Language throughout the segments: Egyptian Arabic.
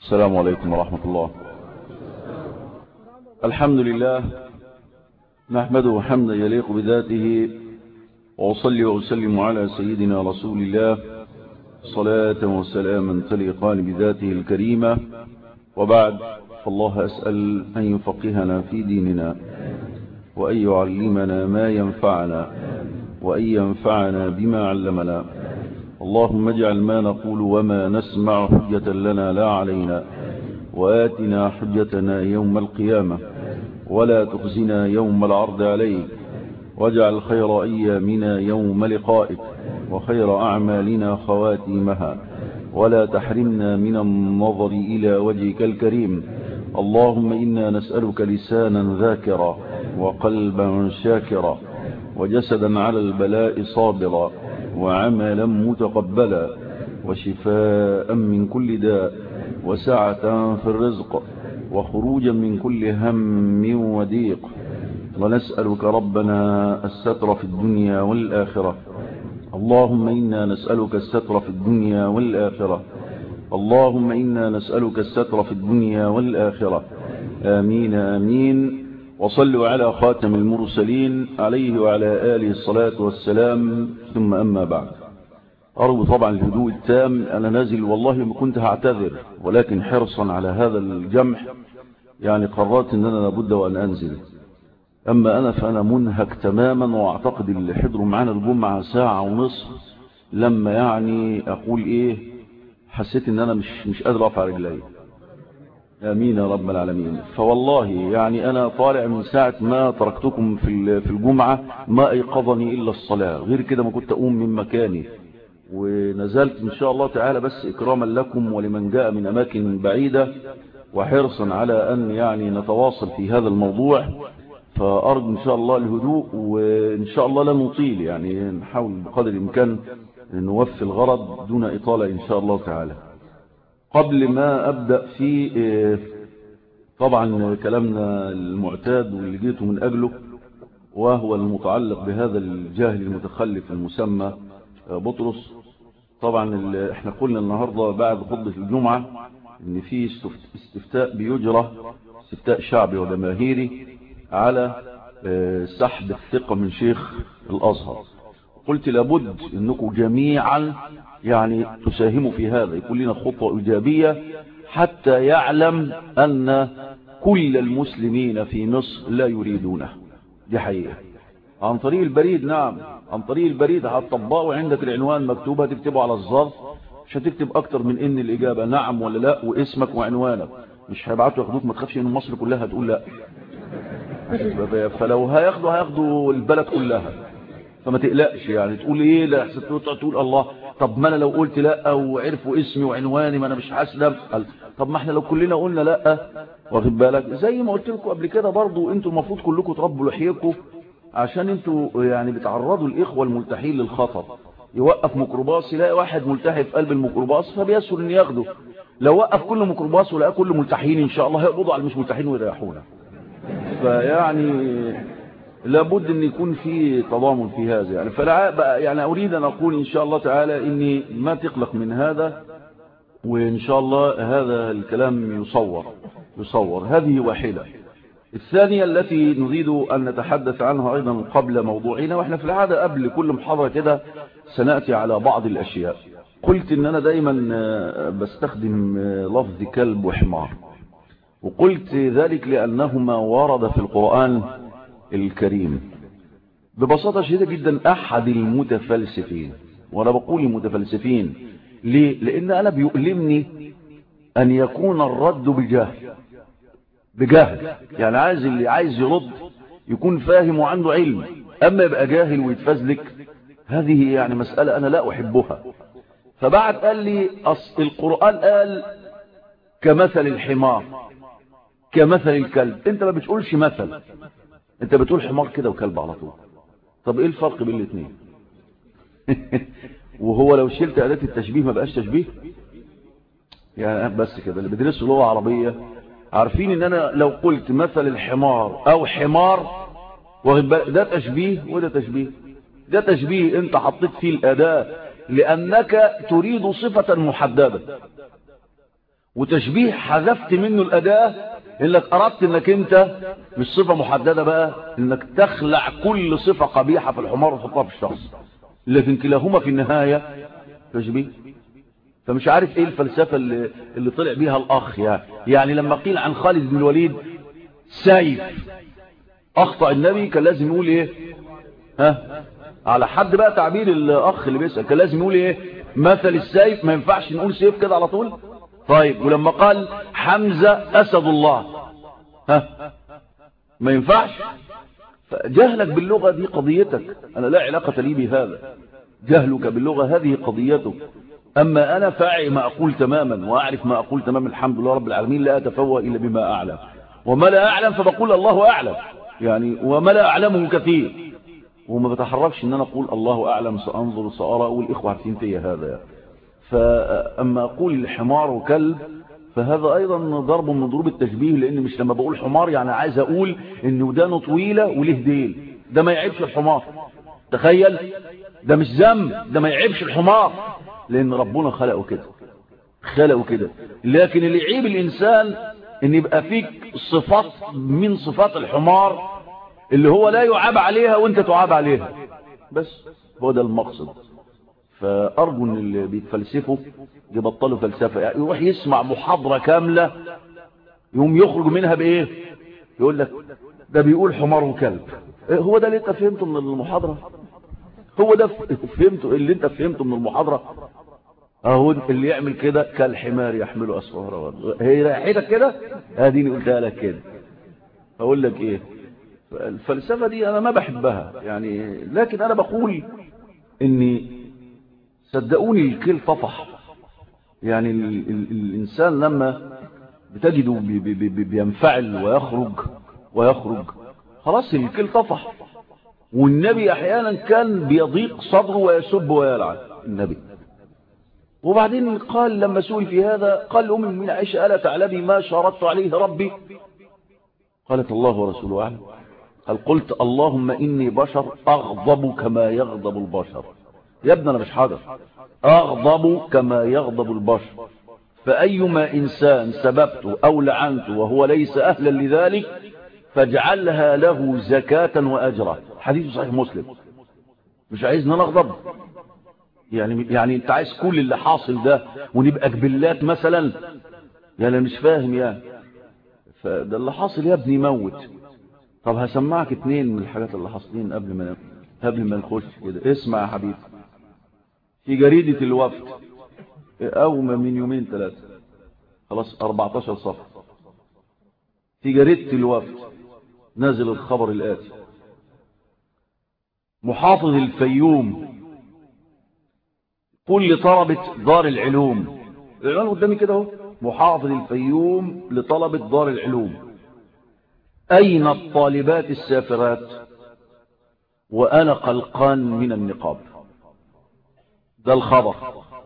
السلام عليكم ورحمة الله الحمد لله نحمده حمدا يليق بذاته وأصلي وأسلم على سيدنا رسول الله صلاة وسلاما تليقان بذاته الكريمة وبعد فالله أسأل أن يفقهنا في ديننا وأن يعلمنا ما ينفعنا وأن ينفعنا بما علمنا اللهم اجعل ما نقول وما نسمع حجة لنا لا علينا وآتنا حجتنا يوم القيامة ولا تخزنا يوم العرض عليك واجعل خير أيامنا يوم لقائك وخير أعمالنا خواتيمها ولا تحرمنا من النظر إلى وجهك الكريم اللهم إنا نسألك لسانا ذاكرا وقلبا شاكرا وجسدا على البلاء صابرا وعملا متقبلا وشفاء من كل داء وسعة في الرزق وخروجا من كل هم وضيق ونسألك ربنا الستر في الدنيا والآخرة اللهم إنا نسألك الستر في الدنيا والآخرة اللهم إنا نسألك الستر في الدنيا والآخرة آمين آمين وصلوا على خاتم المرسلين عليه وعلى آله الصلاة والسلام ثم أما بعد أرجو طبعا الهدوء التام أنا نازل والله ما كنت هعتذر ولكن حرصا على هذا الجمح يعني قررت أن أنا لابد وأن أنزل أما أنا فأنا منهك تماما وأعتقد اللي حضروا معانا الجمعة ساعة ونصف لما يعني أقول إيه حسيت أن أنا مش, مش قادر أقف على رجلي آمين يا رب العالمين فوالله يعني أنا طالع من ساعة ما تركتكم في في الجمعة ما أيقظني إلا الصلاة غير كده ما كنت أقوم من مكاني ونزلت إن شاء الله تعالى بس إكراما لكم ولمن جاء من أماكن بعيدة وحرصا على أن يعني نتواصل في هذا الموضوع فأرجو إن شاء الله الهدوء وإن شاء الله لا نطيل يعني نحاول بقدر الإمكان نوفي الغرض دون إطالة إن شاء الله تعالى قبل ما أبدأ في طبعا كلامنا المعتاد واللي جيته من أجله وهو المتعلق بهذا الجاهل المتخلف المسمى بطرس طبعا احنا قلنا النهاردة بعد خطبة الجمعة ان في استفتاء بيجرى استفتاء شعبي وجماهيري على سحب الثقة من شيخ الأزهر قلت لابد انكم جميعا يعني تساهموا في هذا يكون لنا خطوة إيجابية حتى يعلم أن كل المسلمين في مصر لا يريدونه دي حقيقة عن طريق البريد نعم عن طريق البريد هتطبقه عندك العنوان مكتوب هتكتبه على الظرف مش هتكتب أكتر من إن الإجابة نعم ولا لا واسمك وعنوانك مش هيبعتوا ياخدوك ما تخافش إن مصر كلها هتقول لا فلو هياخدوا هياخدوا البلد كلها فما تقلقش يعني تقول ايه لا تقول الله طب ما انا لو قلت لا وعرفوا اسمي وعنواني ما انا مش هسلم طب ما احنا لو كلنا قلنا لا واخد بالك زي ما قلت لكم قبل كده برضو انتوا المفروض كلكم تربوا لحيكم عشان انتوا يعني بتعرضوا الاخوه الملتحين للخطر يوقف ميكروباص يلاقي واحد ملتحي في قلب الميكروباص فبيسهل ان ياخده لو وقف كل ميكروباص ولقى كل ملتحين ان شاء الله هيقبضوا على المش ملتحين ويريحونا فيعني لابد ان يكون في تضامن في هذا يعني فلا يعني اريد ان اقول ان شاء الله تعالى اني ما تقلق من هذا وان شاء الله هذا الكلام يصور يصور هذه واحدة الثانية التي نريد ان نتحدث عنها ايضا قبل موضوعنا واحنا في العادة قبل كل محاضرة كده سنأتي على بعض الاشياء قلت ان انا دايما بستخدم لفظ كلب وحمار وقلت ذلك لانهما ورد في القرآن الكريم ببساطة شديدة جدا أحد المتفلسفين وأنا بقول المتفلسفين ليه؟ لأن أنا بيؤلمني أن يكون الرد بجهل بجهل يعني عايز اللي عايز يرد يكون فاهم وعنده علم أما يبقى جاهل ويتفزلك هذه يعني مسألة أنا لا أحبها فبعد قال لي أصل القرآن قال كمثل الحمار كمثل الكلب انت ما بتقولش مثل انت بتقول حمار كده وكلب على طول طب ايه الفرق بين الاثنين وهو لو شلت اداه التشبيه ما بقاش تشبيه يعني بس كده اللي بيدرسوا لغه عربيه عارفين ان انا لو قلت مثل الحمار او حمار ده تشبيه وده تشبيه ده تشبيه انت حطيت فيه الاداه لانك تريد صفه محدده وتشبيه حذفت منه الأداة إنك أردت إنك أنت مش صفة محددة بقى إنك تخلع كل صفة قبيحة في الحمار وتحطها في الشخص لكن كلاهما في النهاية تشبيه فمش عارف ايه الفلسفة اللي, اللي طلع بيها الأخ يعني يعني لما قيل عن خالد بن الوليد سيف أخطأ النبي كان لازم يقول ايه ها على حد بقى تعبير الأخ اللي بيسأل كان لازم يقول ايه مثل السيف ما ينفعش نقول سيف كده على طول طيب ولما قال حمزة أسد الله ها ما ينفعش جهلك باللغة دي قضيتك أنا لا علاقة لي بهذا جهلك باللغة هذه قضيتك أما أنا فاعي ما أقول تماما وأعرف ما أقول تماما الحمد لله رب العالمين لا أتفوه إلا بما أعلم وما لا أعلم فبقول الله أعلم يعني وما لا أعلمه كثير وما بتحركش ان انا اقول الله اعلم سانظر سارى والاخوه عارفين فيا هذا يعني. فاما اقول الحمار وكلب فهذا ايضا ضرب من ضروب التشبيه لان مش لما بقول حمار يعني عايز اقول ان ودانه طويله وليه ديل ده ما يعيبش الحمار تخيل ده مش ذنب ده ما يعيبش الحمار لان ربنا خلقه كده خلقه كده لكن اللي يعيب الانسان ان يبقى فيك صفات من صفات الحمار اللي هو لا يعاب عليها وانت تعاب عليها بس هو ده المقصد فأرجو ان اللي بيتفلسفوا يبطلوا فلسفة يعني يروح يسمع محاضرة كاملة يوم يخرج منها بايه يقول لك ده بيقول حمار وكلب إيه هو ده اللي انت فهمته من المحاضرة هو ده فهمته اللي انت فهمته من المحاضرة اهو اللي يعمل كده كالحمار يحمله اسفاره هي ريحتك كده اديني قلتها لك كده اقول لك ايه الفلسفة دي أنا ما بحبها يعني لكن أنا بقول إني صدقوني الكل طفح يعني ال ال الإنسان لما بتجده بي بي بي بينفعل ويخرج ويخرج خلاص الكل طفح والنبي أحيانا كان بيضيق صدره ويسب ويلعن النبي وبعدين قال لما سئل في هذا قال أم من عائشة ألا تعلمي ما شاردت عليه ربي قالت الله ورسوله أعلم قال قلت اللهم إني بشر أغضب كما يغضب البشر يا ابن أنا مش حاضر أغضب كما يغضب البشر فأيما إنسان سببته أو لعنته وهو ليس أهلا لذلك فاجعلها له زكاة وأجرا حديث صحيح مسلم مش عايز نغضب يعني يعني انت عايز كل اللي حاصل ده ونبقى جبلات مثلا يعني مش فاهم يعني فده اللي حاصل يا ابني موت طب هسمعك اتنين من الحاجات اللي حاصلين قبل ما قبل ما نخش كده اسمع يا حبيبي في جريدة الوفد أوم من يومين ثلاثة خلاص 14 صفحة في جريدة الوفد نازل الخبر الآتي محافظ الفيوم قل لطلبة دار العلوم العنوان قدامي كده اهو محافظ الفيوم لطلبة دار العلوم أين الطالبات السافرات وأنا قلقان من النقاب ده الخبر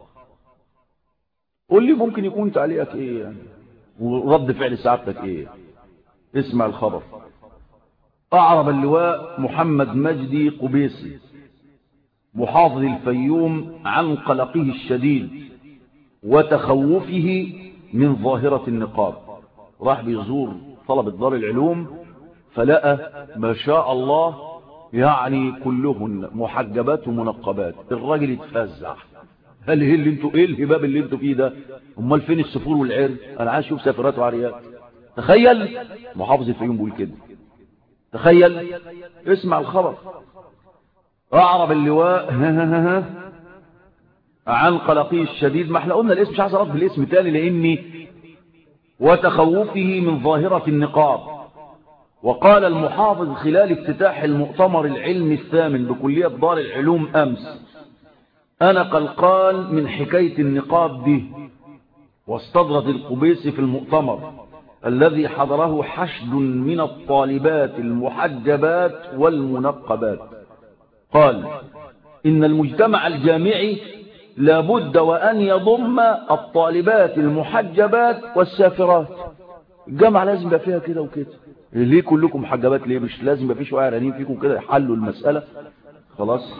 قل لي ممكن يكون تعليقك ايه يعني ورد فعل سعادتك ايه اسمع الخبر أعرب اللواء محمد مجدي قبيسي محافظ الفيوم عن قلقه الشديد وتخوفه من ظاهرة النقاب راح بيزور طلبة دار العلوم فلقى ما شاء الله يعني كلهن محجبات ومنقبات الراجل اتفزع هل ايه اللي انتوا ايه الهباب اللي انتوا فيه ده امال فين السفور والعرق انا عايز اشوف سفرات وعريات تخيل محافظ الفيوم بيقول كده تخيل اسمع الخبر اعرب اللواء عن قلقه الشديد ما احنا قلنا الاسم مش عايز ارد بالاسم تاني لاني وتخوفه من ظاهرة النقاب وقال المحافظ خلال افتتاح المؤتمر العلمي الثامن بكلية دار العلوم أمس أنا قلقان من حكاية النقاب دي واستدرت القبيس في المؤتمر الذي حضره حشد من الطالبات المحجبات والمنقبات قال إن المجتمع الجامعي لابد وأن يضم الطالبات المحجبات والسافرات الجامعة لازم يبقى فيها كده وكده ليه كلكم محجبات ليه مش لازم يبقى في شوية عرانين فيكم كده يحلوا المسألة خلاص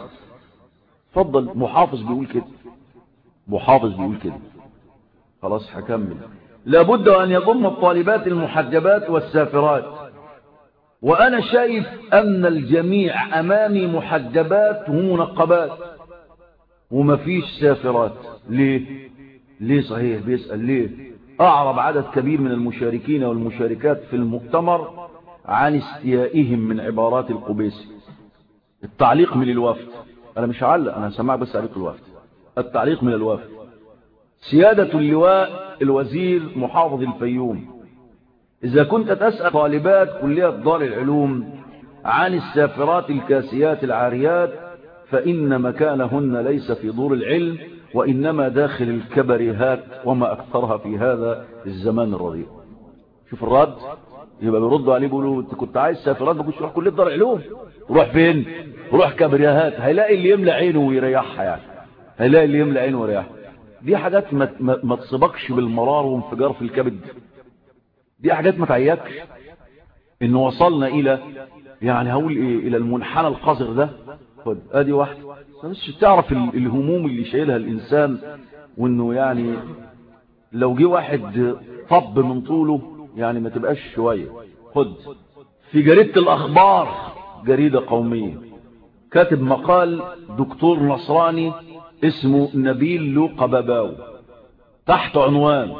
فضل محافظ بيقول كده محافظ بيقول كده خلاص هكمل لابد أن يضم الطالبات المحجبات والسافرات وأنا شايف أن الجميع أمامي محجبات ومنقبات ومفيش سافرات ليه ليه صحيح بيسأل ليه أعرب عدد كبير من المشاركين والمشاركات في المؤتمر عن استيائهم من عبارات القبيسي التعليق من الوفد أنا مش هعلق أنا هسمع بس تعليق الوفد التعليق من الوفد سيادة اللواء الوزير محافظ الفيوم إذا كنت تسأل طالبات كلية دار العلوم عن السافرات الكاسيات العاريات فإن مكانهن ليس في دور العلم وإنما داخل الكبريهات وما أكثرها في هذا الزمان الرديء شوف الرد يبقى بيردوا عليه بيقولوا انت كنت عايز سافرات ما كنتش تروح كليه دار العلوم روح فين روح كبريهات هيلاقي اللي يملى عينه ويريحها يعني هيلاقي اللي يملى عينه ويريحها دي حاجات ما, ما, ما تصيبكش بالمرار وانفجار في الكبد دي حاجات ما تعيكش ان وصلنا الى يعني هقول ايه الى المنحنى القذر ده خد ادي واحده بس تعرف الهموم اللي شايلها الانسان وانه يعني لو جه واحد طب من طوله يعني ما تبقاش شوية خد في جريدة الأخبار جريدة قومية كاتب مقال دكتور نصراني اسمه نبيل لوقا باباو تحت عنوان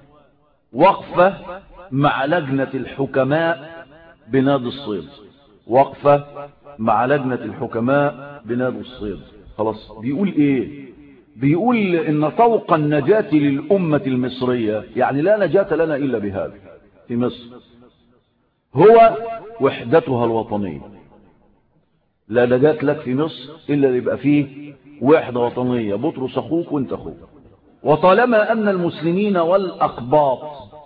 وقفة مع لجنة الحكماء بنادي الصيد وقفة مع لجنة الحكماء بنادي الصيد خلاص بيقول ايه بيقول ان طوق النجاة للأمة المصرية يعني لا نجاة لنا إلا بهذا في مصر هو وحدتها الوطنية لا نجاة لك في مصر إلا يبقى فيه وحدة وطنية بطرس أخوك وانت أخوك وطالما أن المسلمين والأقباط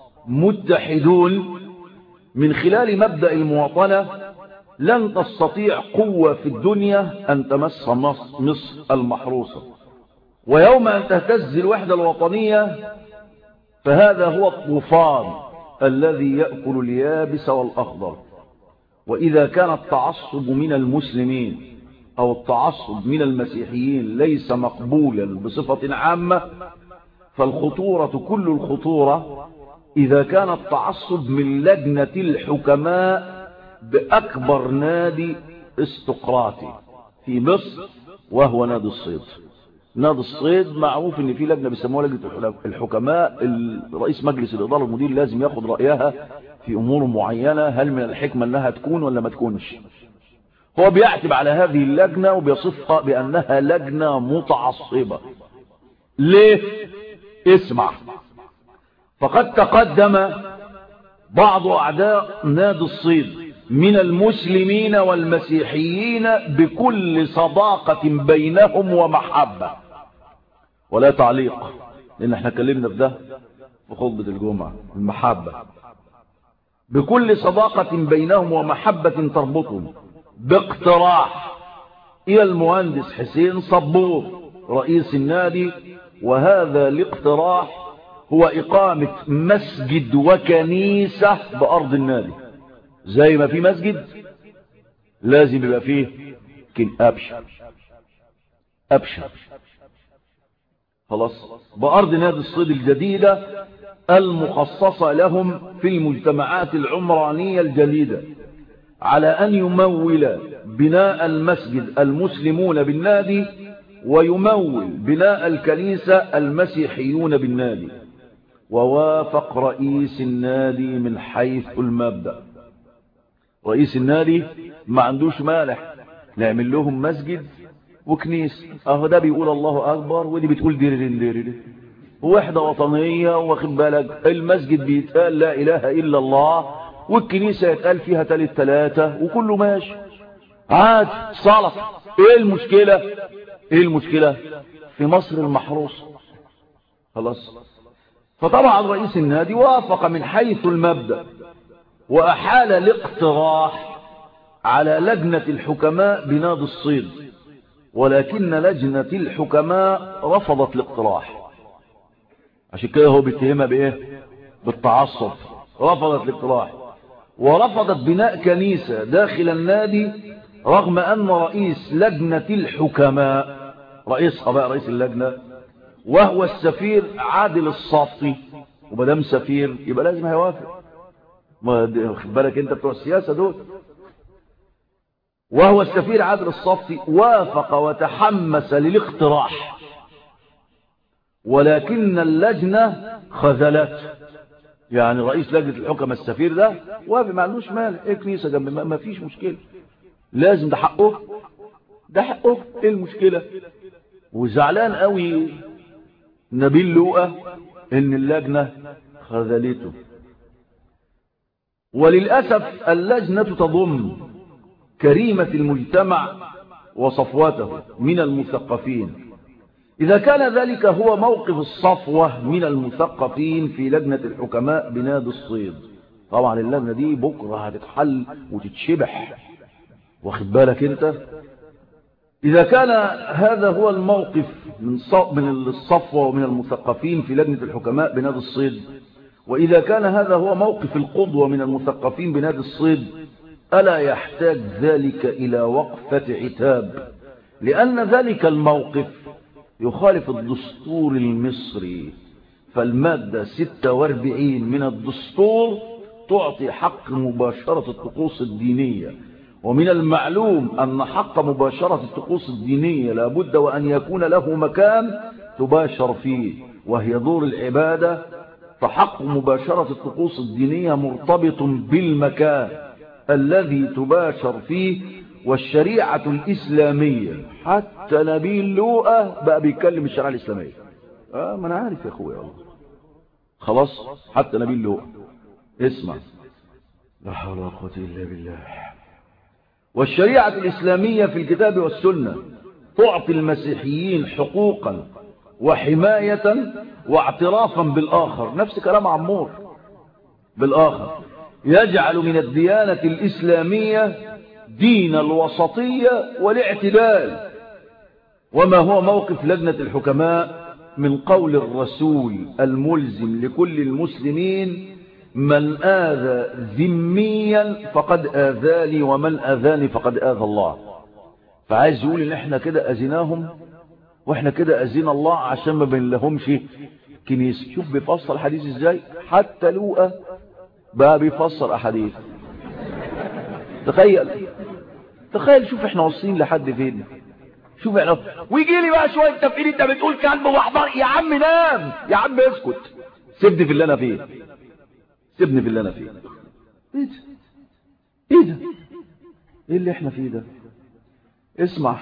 متحدون من خلال مبدأ المواطنة لن تستطيع قوة في الدنيا أن تمس مصر المحروسة ويوم أن تهتز الوحدة الوطنية فهذا هو الطوفان الذي يأكل اليابس والأخضر وإذا كان التعصب من المسلمين أو التعصب من المسيحيين ليس مقبولا بصفة عامة فالخطورة كل الخطورة إذا كان التعصب من لجنة الحكماء بأكبر نادي استقراطي في مصر وهو نادي الصيد نادي الصيد معروف ان في لجنه بيسموها لجنه الحكماء رئيس مجلس الاداره المدير لازم ياخد رايها في امور معينه هل من الحكمه انها تكون ولا ما تكونش هو بيعتب على هذه اللجنه وبيصفها بانها لجنه متعصبه ليه اسمع فقد تقدم بعض اعداء نادي الصيد من المسلمين والمسيحيين بكل صداقة بينهم ومحبة ولا تعليق لأن احنا كلمنا في ده في خطبة الجمعة المحبة بكل صداقة بينهم ومحبة تربطهم باقتراح إلى المهندس حسين صبور رئيس النادي وهذا الاقتراح هو إقامة مسجد وكنيسة بأرض النادي زي ما في مسجد لازم يبقى فيه كن أبشر أبشر خلاص بأرض نادي الصيد الجديدة المخصصة لهم في المجتمعات العمرانية الجديدة على أن يمول بناء المسجد المسلمون بالنادي ويمول بناء الكنيسة المسيحيون بالنادي ووافق رئيس النادي من حيث المبدأ رئيس النادي ما عندوش مانع نعمل لهم مسجد وكنيس اهو ده بيقول الله اكبر ودي بتقول ديرين ديرين وحدة وطنية واخد بالك المسجد بيتقال لا اله الا الله والكنيسة يتقال فيها تالت تلاتة وكله ماشي عاد صلاة ايه المشكلة ايه المشكلة في مصر المحروس خلاص فطبعا رئيس النادي وافق من حيث المبدأ وأحال الاقتراح على لجنة الحكماء بنادي الصيد ولكن لجنة الحكماء رفضت الاقتراح عشان كده هو بيتهمها بايه بالتعصب رفضت الاقتراح ورفضت بناء كنيسة داخل النادي رغم أن رئيس لجنة الحكماء رئيسها بقى رئيس اللجنة وهو السفير عادل الصافي ومدام سفير يبقى لازم هيوافق ما خد بالك انت بتوع السياسة دول وهو السفير عادل الصفتي وافق وتحمس للاقتراح ولكن اللجنة خذلته يعني رئيس لجنة الحكم السفير ده وافق ما عندوش مال ايه كنيسة جنب ما فيش مشكلة لازم ده حقه ده حقه ايه المشكلة وزعلان قوي نبيل لوقا ان اللجنة خذلته وللأسف اللجنة تضم كريمة المجتمع وصفوته من المثقفين إذا كان ذلك هو موقف الصفوة من المثقفين في لجنة الحكماء بنادي الصيد طبعا اللجنة دي بكرة هتتحل وتتشبح واخد بالك انت إذا كان هذا هو الموقف من من الصفوة ومن المثقفين في لجنة الحكماء بنادي الصيد وإذا كان هذا هو موقف القدوة من المثقفين بنادي الصيد ألا يحتاج ذلك إلى وقفة عتاب لأن ذلك الموقف يخالف الدستور المصري فالمادة 46 من الدستور تعطي حق مباشرة الطقوس الدينية ومن المعلوم أن حق مباشرة الطقوس الدينية لابد وأن يكون له مكان تباشر فيه وهي دور العبادة فحق مباشرة الطقوس الدينية مرتبط بالمكان الذي تباشر فيه والشريعة الإسلامية حتى نبيل لوقا بقى بيتكلم الشريعة الإسلامية آه ما أنا عارف يا أخويا والله خلاص حتى نبيل لوقا اسمع لا حول ولا قوة إلا بالله والشريعة الإسلامية في الكتاب والسنة تعطي المسيحيين حقوقا وحماية واعترافا بالآخر نفس كلام عمور بالآخر يجعل من الديانة الإسلامية دين الوسطية والاعتدال وما هو موقف لجنة الحكماء من قول الرسول الملزم لكل المسلمين من آذى ذميا فقد آذاني ومن آذاني فقد آذى الله فعايز يقول ان احنا كده أذيناهم واحنا كده أذينا الله عشان ما بين لهمش كنيسة شوف بيفسر الحديث ازاي حتى لوقا بقى بيفسر أحاديث تخيل تخيل شوف احنا واصلين لحد فين شوف احنا ويجي لي بقى شويه تفكير انت بتقول كلب واحضر يا عم نام يا عم اسكت سيبني في اللي انا فيه سيبني في اللي انا فيه ايه ده ايه ده ايه اللي احنا فيه ده اسمع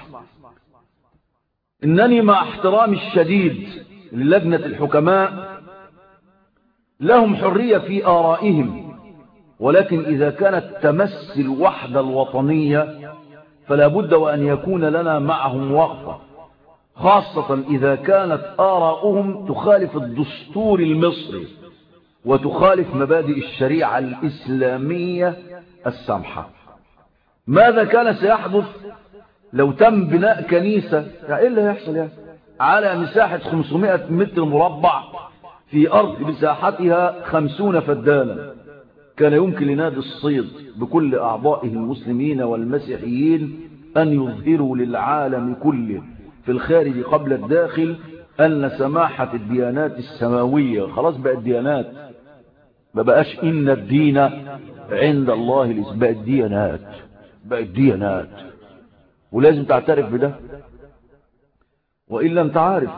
انني مع احترامي الشديد للجنة الحكماء لهم حرية في آرائهم ولكن إذا كانت تمس الوحدة الوطنية فلا بد وأن يكون لنا معهم وقفة خاصة إذا كانت آراؤهم تخالف الدستور المصري وتخالف مبادئ الشريعة الإسلامية السامحة ماذا كان سيحدث لو تم بناء كنيسة يعني إيه اللي هيحصل يعني على مساحة 500 متر مربع في أرض مساحتها 50 فدانا كان يمكن لنادي الصيد بكل أعضائه المسلمين والمسيحيين أن يظهروا للعالم كله في الخارج قبل الداخل أن سماحة الديانات السماوية خلاص بقت ديانات ما بقاش إن الدين عند الله بقت ديانات بقت ديانات ولازم تعترف بده وإن لم تعرف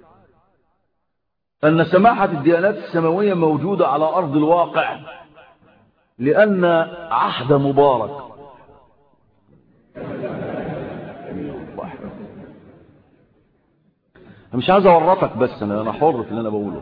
أن سماحة الديانات السماوية موجودة على أرض الواقع لأن عهد مبارك مش عايز أورطك بس أنا, أنا حر في اللي أنا بقوله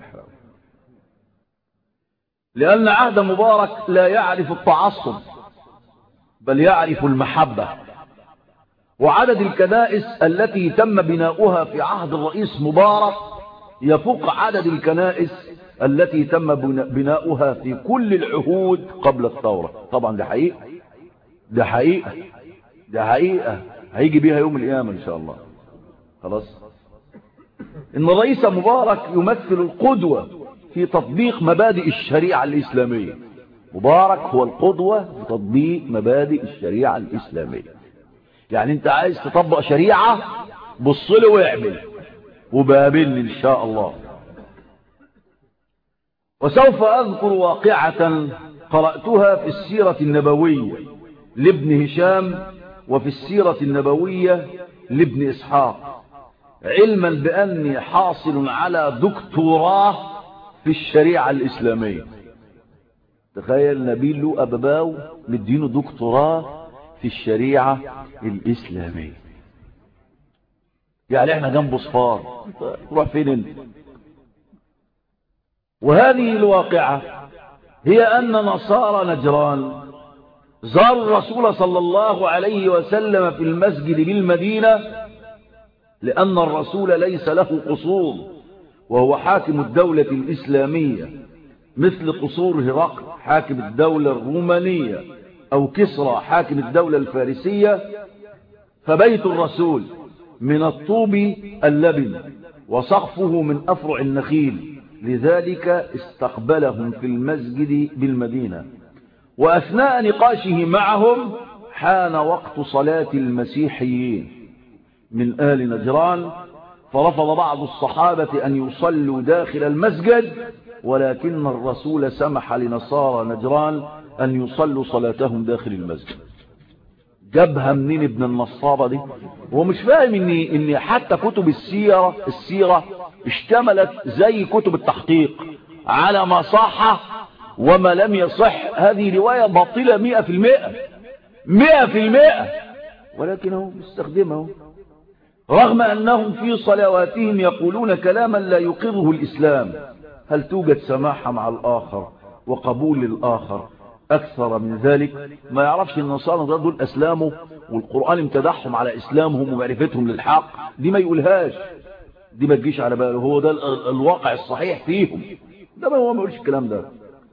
لأن عهد مبارك لا يعرف التعصب بل يعرف المحبة وعدد الكنائس التي تم بناؤها في عهد الرئيس مبارك يفوق عدد الكنائس التي تم بناؤها في كل العهود قبل الثورة طبعا ده حقيقة ده حقيقة ده حقيقة هيجي بيها يوم القيامة إن شاء الله خلاص إن الرئيس مبارك يمثل القدوة في تطبيق مبادئ الشريعة الإسلامية مبارك هو القدوة في تطبيق مبادئ الشريعة الإسلامية يعني انت عايز تطبق شريعة بص له واعمل وبقابلني ان شاء الله وسوف أذكر واقعة قرأتها في السيرة النبوية لابن هشام وفي السيرة النبوية لابن إسحاق علما بأني حاصل على دكتوراه في الشريعة الإسلامية تخيل نبيل له أبباو مدينه دكتوراه في الشريعة الإسلامية يعني احنا جنب صفار تروح فين انت وهذه الواقعة هي أن نصارى نجران زار الرسول صلى الله عليه وسلم في المسجد بالمدينة لأن الرسول ليس له قصور وهو حاكم الدولة الإسلامية مثل قصور هرقل حاكم الدولة الرومانية أو كسرى حاكم الدولة الفارسية فبيت الرسول من الطوب اللبن وسقفه من أفرع النخيل لذلك استقبلهم في المسجد بالمدينة وأثناء نقاشه معهم حان وقت صلاة المسيحيين من آل نجران فرفض بعض الصحابة أن يصلوا داخل المسجد ولكن الرسول سمح لنصارى نجران أن يصلوا صلاتهم داخل المسجد جابها منين ابن النصابة دي هو مش فاهم ان, إن حتى كتب السيرة, السيرة اشتملت زي كتب التحقيق على ما صح وما لم يصح هذه رواية باطلة مئة في المئة مئة في المئة ولكنه مستخدمه رغم أنهم في صلواتهم يقولون كلاما لا يقره الإسلام هل توجد سماحة مع الآخر وقبول للآخر أكثر من ذلك ما يعرفش النصارى دول أسلامه والقرآن امتدحهم على إسلامهم ومعرفتهم للحق دي ما يقولهاش دي ما تجيش على باله هو ده الواقع الصحيح فيهم ده ما هو ما يقولش الكلام ده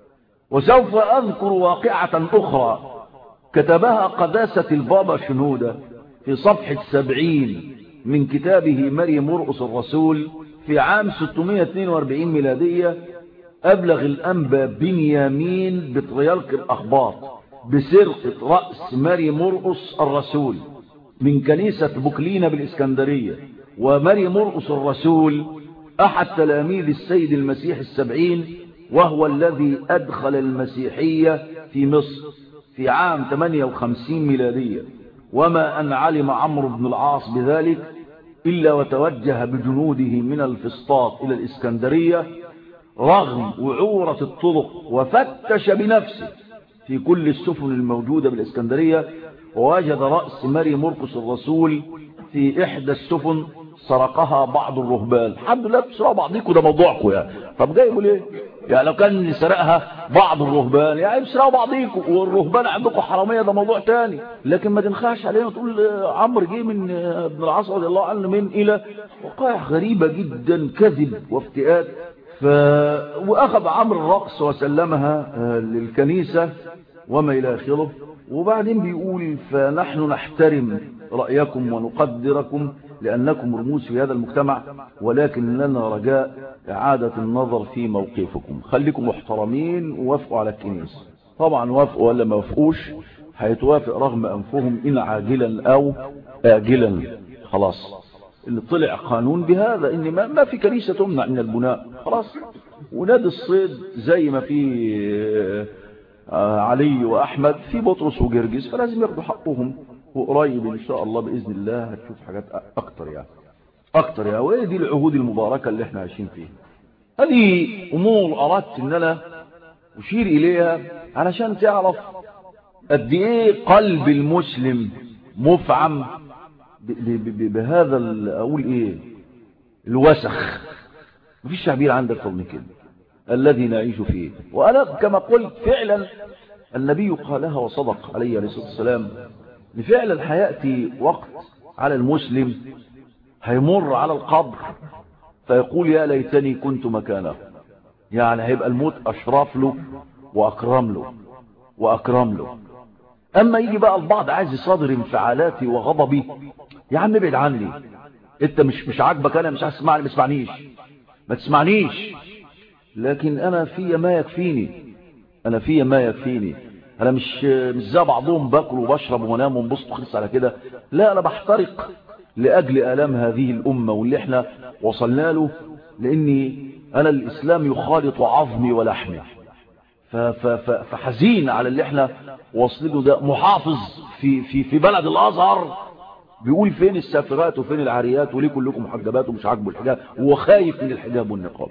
وسوف أذكر واقعة أخرى كتبها قداسة البابا شنودة في صفحة سبعين من كتابه مريم مرقس الرسول في عام 642 ميلادية أبلغ الأنبا بنيامين بطريالك الأخبار بسرقة رأس ماري مرقس الرسول من كنيسة بوكلينا بالإسكندرية وماري مرقس الرسول أحد تلاميذ السيد المسيح السبعين وهو الذي أدخل المسيحية في مصر في عام 58 ميلادية وما أن علم عمرو بن العاص بذلك إلا وتوجه بجنوده من الفسطاط إلى الإسكندرية رغم وعورة الطرق وفتش بنفسه في كل السفن الموجودة بالإسكندرية ووجد رأس ماري مرقس الرسول في إحدى السفن سرقها بعض الرهبان الحمد لله بسرعة بعضيكم ده موضوعكم يعني طب جاي يقول ايه يعني لو كان سرقها بعض الرهبان يعني بسرعة بعضيكم والرهبان عندكم حرامية ده موضوع تاني لكن ما تنخاش علينا تقول عمرو جه من ابن العاص رضي الله عنه من إلى وقائع غريبة جدا كذب وافتئات ف... وأخذ عمرو الرقص وسلمها للكنيسة وما إلى آخره وبعدين بيقول فنحن نحترم رأيكم ونقدركم لأنكم رموز في هذا المجتمع ولكن لنا رجاء إعادة النظر في موقفكم خليكم محترمين ووافقوا على الكنيسة طبعا وافقوا ولا ما وافقوش هيتوافق رغم أنفهم إن عاجلا أو آجلا خلاص اللي طلع قانون بهذا ان ما, ما في كنيسة تمنع من البناء خلاص ونادي الصيد زي ما في علي وأحمد في بطرس وجرجس فلازم ياخدوا حقهم وقريب إن شاء الله بإذن الله هتشوف حاجات أكتر يعني أكتر يعني وإيه دي العهود المباركة اللي احنا عايشين فيها هذه أمور أردت أن أنا أشير إليها علشان تعرف قد إيه قلب المسلم مفعم بهذا أقول إيه الوسخ مفيش تعبير عندك أكثر من كده الذي نعيش فيه وأنا كما قلت فعلا النبي قالها وصدق عليه الصلاة والسلام فعلا هيأتي وقت على المسلم هيمر على القبر فيقول يا ليتني كنت مكانه يعني هيبقى الموت أشرف له وأكرم له وأكرم له أما يجي بقى البعض عايز يصادر انفعالاتي وغضبي يا عم ابعد عني انت مش مش عاجبك انا مش عايز تسمعني ما تسمعنيش ما تسمعنيش لكن انا في ما يكفيني انا في ما يكفيني انا مش مش زي بعضهم باكل وبشرب وانام وانبسط خلص على كده لا انا بحترق لاجل الام هذه الامه واللي احنا وصلنا له لاني انا الاسلام يخالط عظمي ولحمي فحزين على اللي احنا واصلينه ده محافظ في في في بلد الازهر بيقول فين السافرات وفين العاريات وليه كلكم محجبات ومش عاجبه الحجاب وهو خايف من الحجاب والنقاب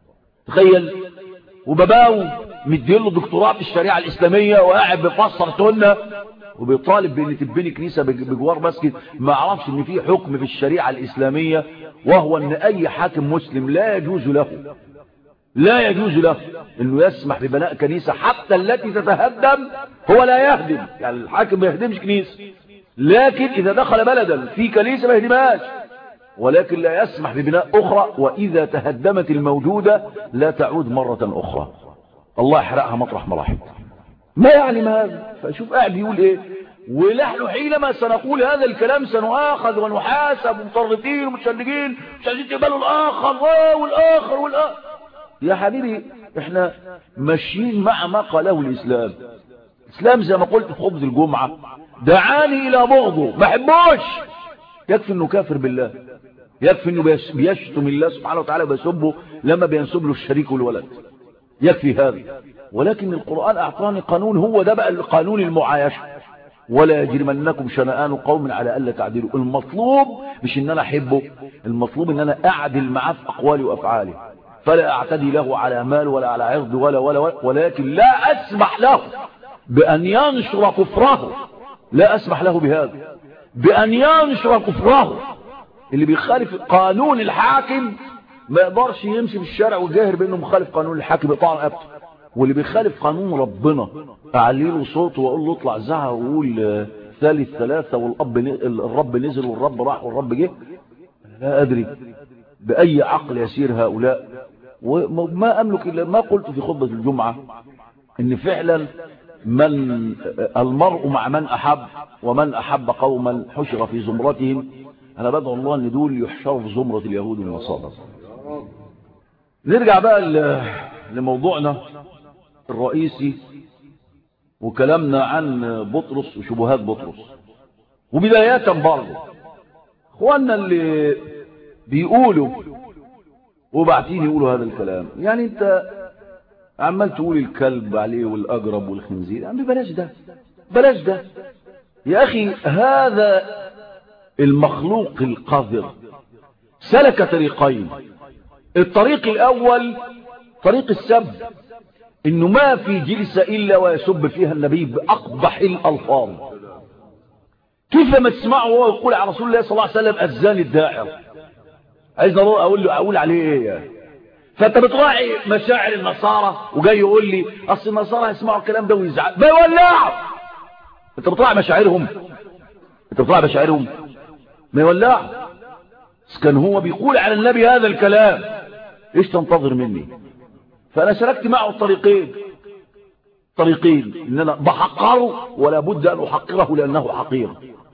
تخيل وباباو مديله دكتوراه في الشريعه الاسلاميه وقاعد بيفسر سنه وبيطالب بان تبني كنيسه بجوار مسجد ما يعرفش ان في حكم في الشريعه الاسلاميه وهو ان اي حاكم مسلم لا يجوز له لا يجوز له انه يسمح ببناء كنيسة حتى التي تتهدم هو لا يهدم يعني الحاكم ما يهدمش كنيسة لكن اذا دخل بلدا في كنيسة ما يهدمهاش ولكن لا يسمح ببناء اخرى واذا تهدمت الموجودة لا تعود مرة اخرى الله يحرقها مطرح مراحل ما يعلم هذا فشوف قاعد يقول ايه ونحن حينما سنقول هذا الكلام سنؤاخذ ونحاسب ومطرفين ومتشنجين مش عايزين تقبلوا الاخر والاخر والاخر يا حبيبي احنا ماشيين مع ما قاله الاسلام الاسلام زي ما قلت في خبز الجمعة دعاني الى بغضه ما حبوش يكفي انه كافر بالله يكفي انه بيشتم الله سبحانه وتعالى وبيسبه لما بينسب له الشريك والولد يكفي هذا ولكن القرآن اعطاني قانون هو ده بقى القانون المعايشة ولا يجرمنكم شنآن قوم على ألا تعدلوا المطلوب مش ان انا احبه المطلوب ان انا اعدل معاه في اقوالي وافعالي فلا اعتدي له على مال ولا على عرض ولا ولا, ولا ولكن لا اسمح له بان ينشر كفره لا اسمح له بهذا بان ينشر كفره اللي بيخالف قانون الحاكم ما يقدرش يمشي في الشارع ويجاهر بانه مخالف قانون الحاكم يقطع رقبته واللي بيخالف قانون ربنا اعلي له صوته واقول له اطلع زعق وقول ثالث ثلاثه والاب الرب نزل والرب راح والرب جه لا ادري باي عقل يسير هؤلاء وما املك الا ما قلت في خطبه الجمعه ان فعلا من المرء مع من احب ومن احب قوما حشر في زمرتهم انا بدعو الله ان دول يحشروا في زمره اليهود والنصارى نرجع بقى لموضوعنا الرئيسي وكلامنا عن بطرس وشبهات بطرس وبداية برضه اخواننا اللي بيقولوا وبعدين يقولوا هذا الكلام يعني انت عمال تقول الكلب عليه والاقرب والخنزير يعني بلاش ده بلاش ده يا اخي هذا المخلوق القذر سلك طريقين الطريق الاول طريق السب انه ما في جلسة الا ويسب فيها النبي باقبح الالفاظ كيف ما تسمعه وهو يقول على رسول الله صلى الله عليه وسلم الزاني الداعر عايز اقول له اقول عليه ايه يعني فانت بتراعي مشاعر النصارى وجاي يقول لي اصل النصارى يسمعوا الكلام ده ويزعلوا بيولعوا انت بتراعي مشاعرهم انت بتراعي مشاعرهم ما يولعوا كان هو بيقول على النبي هذا الكلام ايش تنتظر مني فانا سلكت معه الطريقين طريقين ان انا بحقره ولا بد ان احقره لانه حقير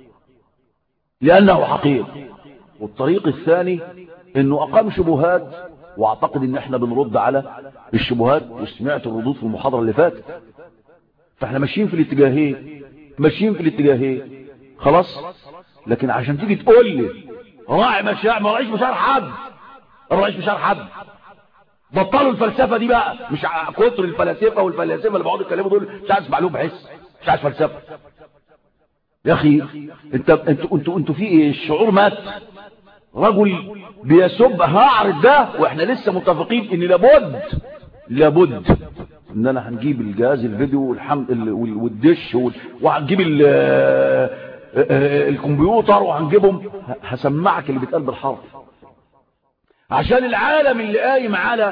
لانه حقير والطريق الثاني انه اقام شبهات واعتقد ان احنا بنرد على الشبهات وسمعت الردود في المحاضرة اللي فاتت فاحنا ماشيين في الاتجاهين ماشيين في الاتجاهين خلاص لكن عشان تيجي تقول لي راعي مشاعر ما راعيش مشاعر حد ما راعيش مشاعر حد بطلوا الفلسفة دي بقى مش كتر الفلاسفة والفلاسفة اللي بيقعدوا يتكلموا دول مش عايز اسمع لهم بحس مش عايز فلسفة يا اخي انت انتوا انتوا انتوا في ايه الشعور مات رجل بيسب هعرض ده واحنا لسه متفقين ان لابد لابد اننا هنجيب الجهاز الفيديو والحمد والدش وهنجيب الكمبيوتر وهنجيبهم هسمعك اللي بيتقال بالحرف عشان العالم اللي قايم على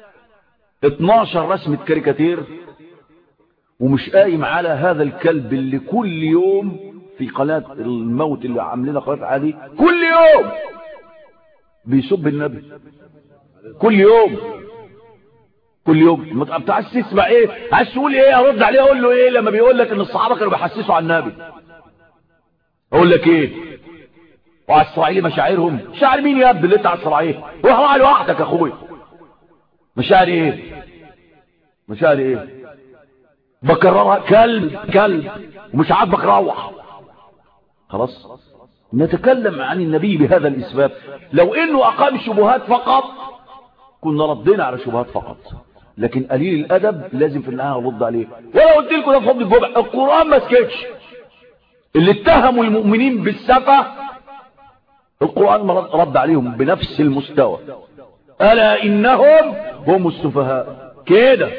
12 رسمة كاريكاتير ومش قايم على هذا الكلب اللي كل يوم في قناة الموت اللي عاملينها قناة عادي كل يوم بيسب النبي كل يوم كل يوم انت عايز تسمع ايه عايز تقول ايه ارد عليه اقول له ايه لما بيقول لك ان الصحابه كانوا بيحسسوا على النبي اقول لك ايه وعلى الصراعيه مشاعرهم مشاعر مين يا ابني اللي انت على الصراعيه روح لوحدك يا اخويا مشاعر ايه مشاعر ايه بكررها كلب كلب ومش عاجبك روح خلاص نتكلم عن النبي بهذا الإسباب لو إنه أقام الشبهات فقط كنا ردينا على شبهات فقط لكن قليل الادب لازم في النهايه نرد عليه ولا قلت لكم ده فضل الجمعه القران ما سكتش اللي اتهموا المؤمنين بالسفه القران رد عليهم بنفس المستوى الا انهم هم السفهاء كده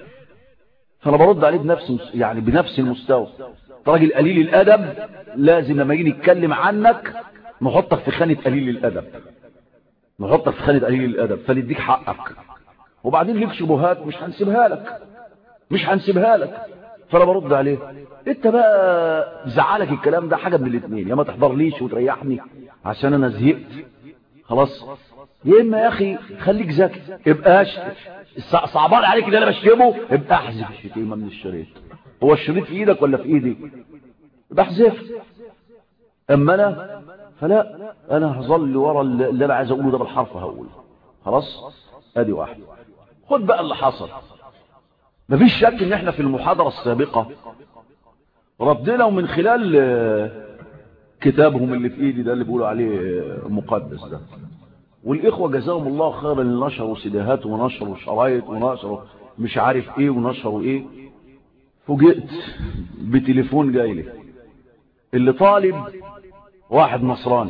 فانا برد عليه بنفس يعني بنفس المستوى راجل قليل الادب لازم لما يجي نتكلم عنك نحطك في خانه قليل الادب نحطك في خانه قليل الادب فنديك حقك وبعدين ليك شبهات مش هنسيبها لك مش هنسيبها لك فانا برد عليه انت بقى زعلك الكلام ده حاجه من الاثنين يا ما تحضرليش وتريحني عشان انا زهقت خلاص يا اما يا اخي خليك ذكي ابقاش صعبان عليك اللي انا بشتمه ابقى احذف الشتيمه من الشريط هو الشريط في ايدك ولا في ايدي بحذف اما انا فلا انا هظل ورا اللي انا عايز اقوله ده بالحرف هقول خلاص ادي واحد خد بقى اللي حصل مفيش شك ان احنا في المحاضرة السابقة ردنا ومن خلال كتابهم اللي في ايدي ده اللي بيقولوا عليه مقدس ده والاخوة جزاهم الله خيرا اللي نشروا سيديهات ونشروا شرايط ونشروا مش عارف ايه ونشروا ايه فوجئت بتليفون جاي لي اللي طالب واحد نصراني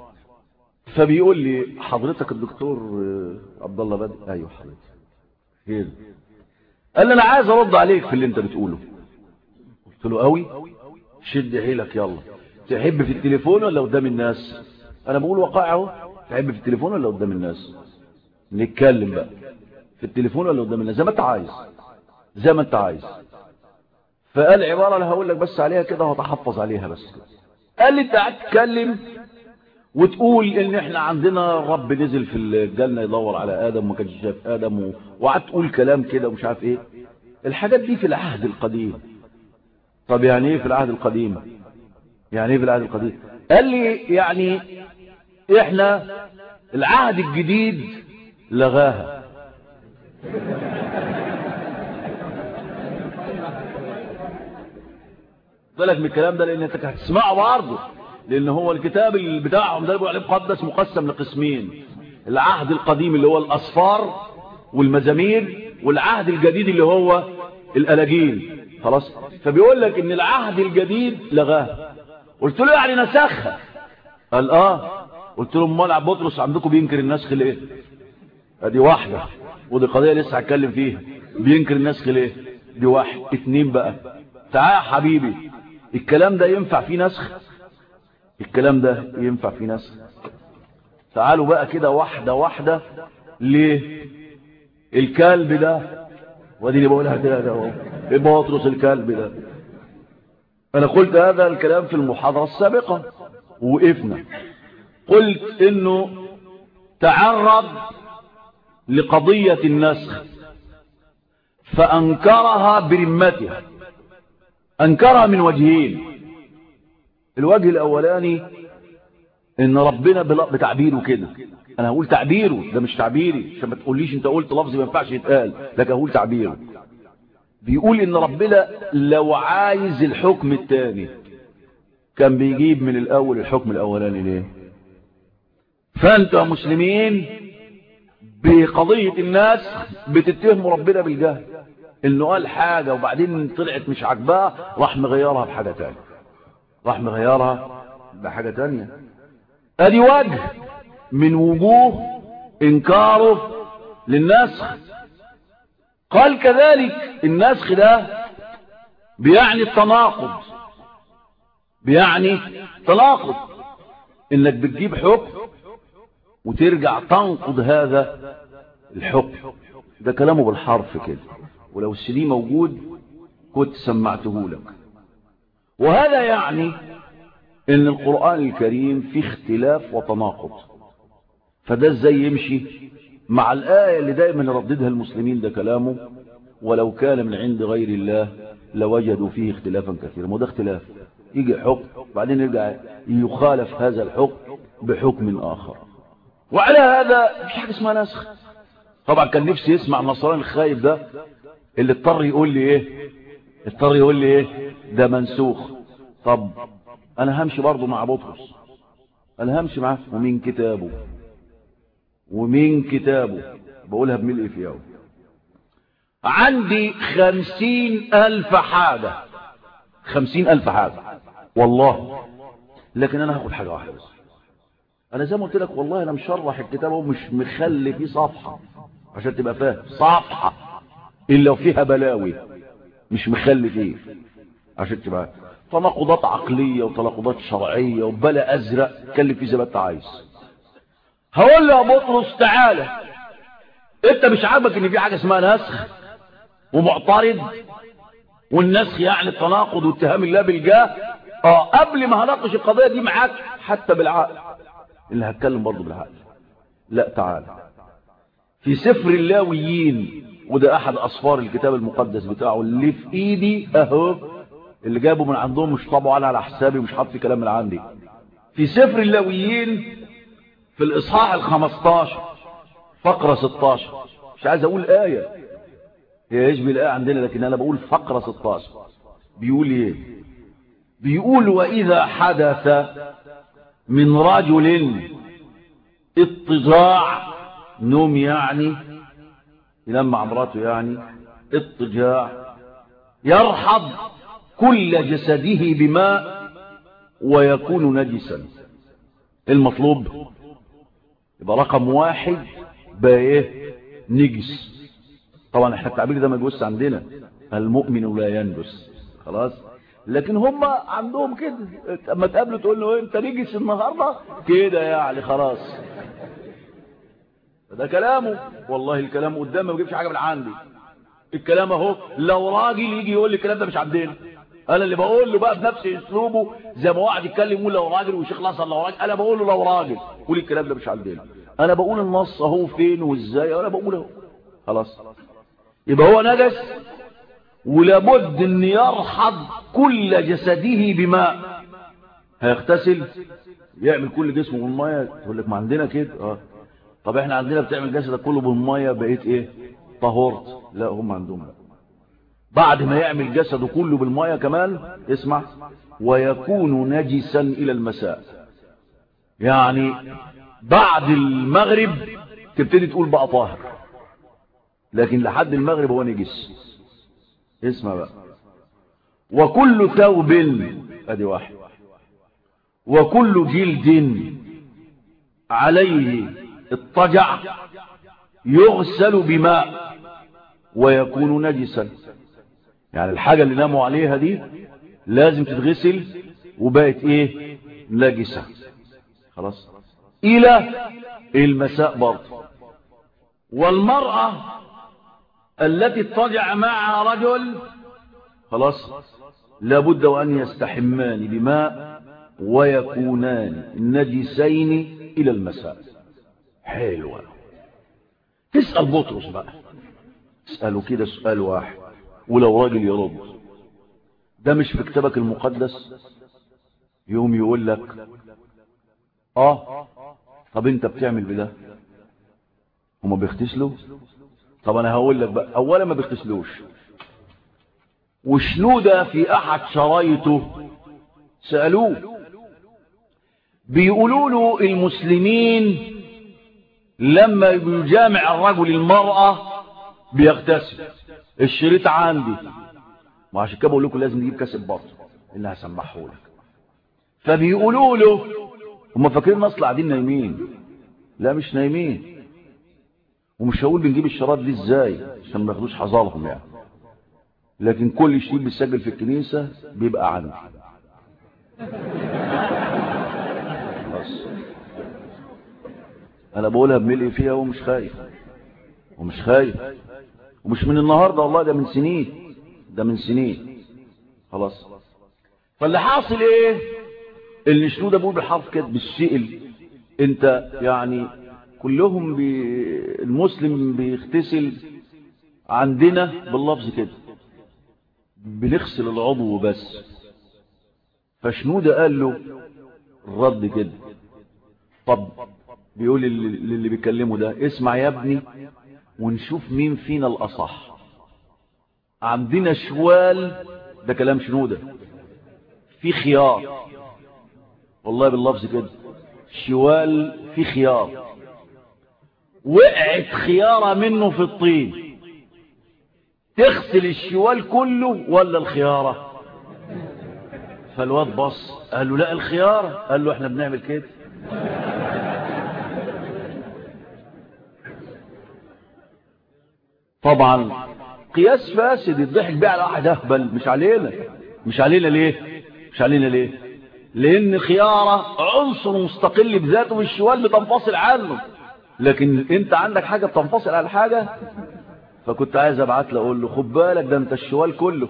فبيقول لي حضرتك الدكتور عبد الله بدر ايوه حضرتك خير قال لي انا عايز ارد عليك في اللي انت بتقوله قلت له قوي شد حيلك يلا تحب في التليفون ولا قدام الناس انا بقول وقائع اهو تحب في التليفون ولا قدام الناس نتكلم بقى في التليفون ولا قدام الناس زي ما انت عايز زي ما انت عايز فقال عبارة انا هقول لك بس عليها كده وهتحفظ عليها بس قال لي انت هتتكلم وتقول ان احنا عندنا رب نزل في الجنة يدور على ادم وما كانش شايف ادم و... وقعدت تقول كلام كده ومش عارف ايه الحاجات دي في العهد القديم طب يعني ايه في العهد القديم يعني ايه في العهد القديم قال لي يعني احنا العهد الجديد لغاها بالك من الكلام ده لان انت هتسمعه برضه لان هو الكتاب اللي بتاعهم ده بيقول عليه مقدس مقسم لقسمين العهد القديم اللي هو الاصفار والمزامير والعهد الجديد اللي هو الالاجيل خلاص فبيقول لك ان العهد الجديد لغاه قلت له يعني نسخها قال اه قلت له امال بطرس عندكم بينكر النسخ ليه ادي واحده ودي قضيه لسه هتكلم فيها بينكر النسخ ليه دي واحد اتنين بقى تعال يا حبيبي الكلام ده ينفع فيه نسخ الكلام ده ينفع فيه نسخ تعالوا بقى كده واحده واحده ليه الكلب ده ودي اللي بقولها كده ده اهو ايه بطرس الكلب ده انا قلت هذا الكلام في المحاضره السابقه وقفنا قلت انه تعرض لقضيه النسخ فانكرها برمتها انكرها من وجهين الوجه الاولاني ان ربنا بتعبيره كده انا هقول تعبيره ده مش تعبيري عشان ما تقوليش انت قلت لفظ ما ينفعش يتقال لكن هقول تعبيره بيقول ان ربنا لو عايز الحكم الثاني كان بيجيب من الاول الحكم الاولاني ليه فانتوا مسلمين بقضية الناس بتتهموا ربنا بالجهل انه قال حاجة وبعدين طلعت مش عجباه راح مغيرها بحاجة تانية راح مغيرها بحاجة تانية ادي وجه من وجوه انكاره للنسخ قال كذلك النسخ ده بيعني التناقض بيعني تناقض انك بتجيب حكم وترجع تنقض هذا الحكم ده كلامه بالحرف كده ولو السي موجود كنت سمعته لك وهذا يعني ان القرآن الكريم فيه اختلاف وتناقض فده ازاي يمشي مع الآية اللي دائما يرددها المسلمين ده كلامه ولو كان من عند غير الله لوجدوا فيه اختلافا كثيرا وده اختلاف يجي حكم بعدين يرجع يخالف هذا الحكم بحكم آخر وعلى هذا مش حاجة اسمها نسخ طبعا كان نفسي يسمع النصراني الخايب ده اللي اضطر يقول لي ايه اضطر يقول لي ايه ده منسوخ طب انا همشي برضه مع بطرس انا همشي معاه ومين كتابه ومين كتابه بقولها بملء في يوم عندي خمسين ألف حاجة خمسين ألف حاجة والله لكن أنا هاخد حاجة واحدة بس أنا زي ما قلت لك والله أنا مشرح الكتاب ومش مخلي فيه صفحة عشان تبقى فاهم صفحة إلا فيها بلاوي مش مخلي فيه عشان تبقى تناقضات عقلية وتناقضات شرعية وبلا أزرق كلم فيه زي ما أنت عايز هقول له يا بطرس تعالى انت مش عاجبك ان في حاجه اسمها نسخ ومعترض والنسخ يعني التناقض واتهام الله بالجاه اه قبل ما هناقش القضيه دي معاك حتى بالعقل اللي هتكلم برضه بالعقل لا تعالى في سفر اللاويين وده احد اصفار الكتاب المقدس بتاعه اللي في ايدي اهو اللي جابه من عندهم مش طبعه انا على حسابي مش حاطط كلام من عندي في سفر اللاويين في الاصحاح الخمستاشر فقرة 16 مش عايز اقول آية هي يشبه الآية عندنا لكن انا بقول فقرة 16 بيقول ايه بيقول واذا حدث من رجل اضطجاع نوم يعني ينام مع مراته يعني اضطجاع يرحض كل جسده بماء ويكون نجسا المطلوب يبقى رقم واحد بقى ايه نجس طبعا احنا التعبير ده ما يجوز عندنا المؤمن لا ينجس خلاص لكن هم عندهم كده اما تقابله تقول له انت نجس النهارده كده يعني خلاص ده كلامه والله الكلام قدامي ما بجيبش حاجه من عندي الكلام اهو لو راجل يجي يقول لي الكلام ده مش عندنا انا اللي بقول له بقى بنفس اسلوبه زي ما واحد يتكلم يقول لو راجل وشيخ الازهر لو راجل انا بقول له لو راجل قول الكلام ده مش عندنا انا بقول النص اهو فين وازاي انا بقول اهو خلاص يبقى هو نجس ولابد ان يرحض كل جسده بماء هيغتسل يعمل كل جسمه بالميه يقول لك ما عندنا كده اه طب احنا عندنا بتعمل جسدك كله بالميه بقيت ايه طهورت لا هم عندهم لا بعد ما يعمل جسده كله بالميه كمان اسمع ويكون نجسا الى المساء يعني بعد المغرب تبتدي تقول بقى طاهر لكن لحد المغرب هو نجس اسمع بقى وكل ثوب ادي واحد وكل جلد عليه اضطجع يغسل بماء ويكون نجسا يعني الحاجة اللي ناموا عليها دي لازم تتغسل وبقت ايه نجسة خلاص الى المساء برضه والمرأة التي اضطجع معها رجل خلاص لابد وان يستحمان بماء ويكونان نجسين الى المساء حلوة تسأل بطرس بقى اسأله كده سؤال واحد ولو راجل يرد ده مش في كتابك المقدس يوم يقول لك اه طب انت بتعمل بده هما بيغتسلوا طب انا هقول لك بقى اولا ما بيغتسلوش وشنودة في احد شرايطه سألوه بيقولوا له المسلمين لما يجامع الرجل المرأة بيغتسل الشريط عندي ما عشان كده بقول لكم لازم نجيب كاسب برضه اللي هسمحه لك فبيقولوا له هم فاكرين اصل قاعدين نايمين لا مش نايمين ومش هقول بنجيب الشراط دي ازاي عشان ما ياخدوش حذرهم يعني لكن كل شيء بيسجل في الكنيسة بيبقى عندي بس انا بقولها بملء فيها ومش خايف ومش خايف ومش من النهاردة والله ده من سنين ده من سنين خلاص فاللي حاصل ايه اللي شنودة بيقول بالحرف كده بالسئل انت يعني كلهم بي المسلم بيغتسل عندنا باللفظ كده بنغسل العضو بس فشنودة قال له الرد كده طب بيقول للي بيكلمه ده اسمع يا ابني ونشوف مين فينا الأصح عندنا شوال ده كلام شنودة في خيار والله باللفظ كده شوال في خيار وقعت خيارة منه في الطين تغسل الشوال كله ولا الخيارة فالواد بص قال له لا الخيارة قال له احنا بنعمل كده طبعا قياس فاسد الضحك بيه على واحد اهبل مش علينا مش علينا ليه مش علينا ليه لان الخيارة عنصر مستقل بذاته والشوال بتنفصل عنه لكن انت عندك حاجة بتنفصل عن حاجة فكنت عايز ابعت له اقول له خد بالك ده انت الشوال كله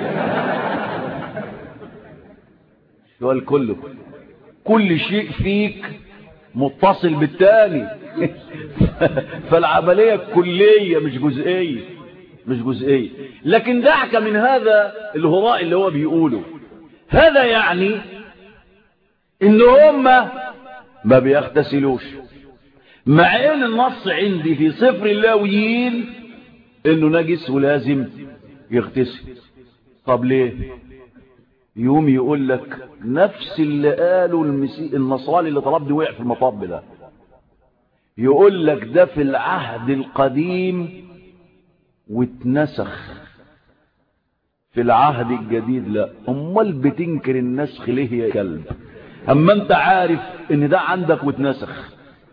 الشوال كله كل شيء فيك متصل بالتاني فالعملية كلية مش جزئية مش جزئية لكن دعك من هذا الهراء اللي هو بيقوله هذا يعني ان هم ما بيغتسلوش مع ان النص عندي في صفر اللاويين انه نجس ولازم يغتسل طب ليه يوم يقول لك نفس اللي قاله المسي... النصراني اللي طلب وقع في المطب ده يقول لك ده في العهد القديم واتنسخ في العهد الجديد لا امال بتنكر النسخ ليه يا كلب اما انت عارف ان ده عندك واتنسخ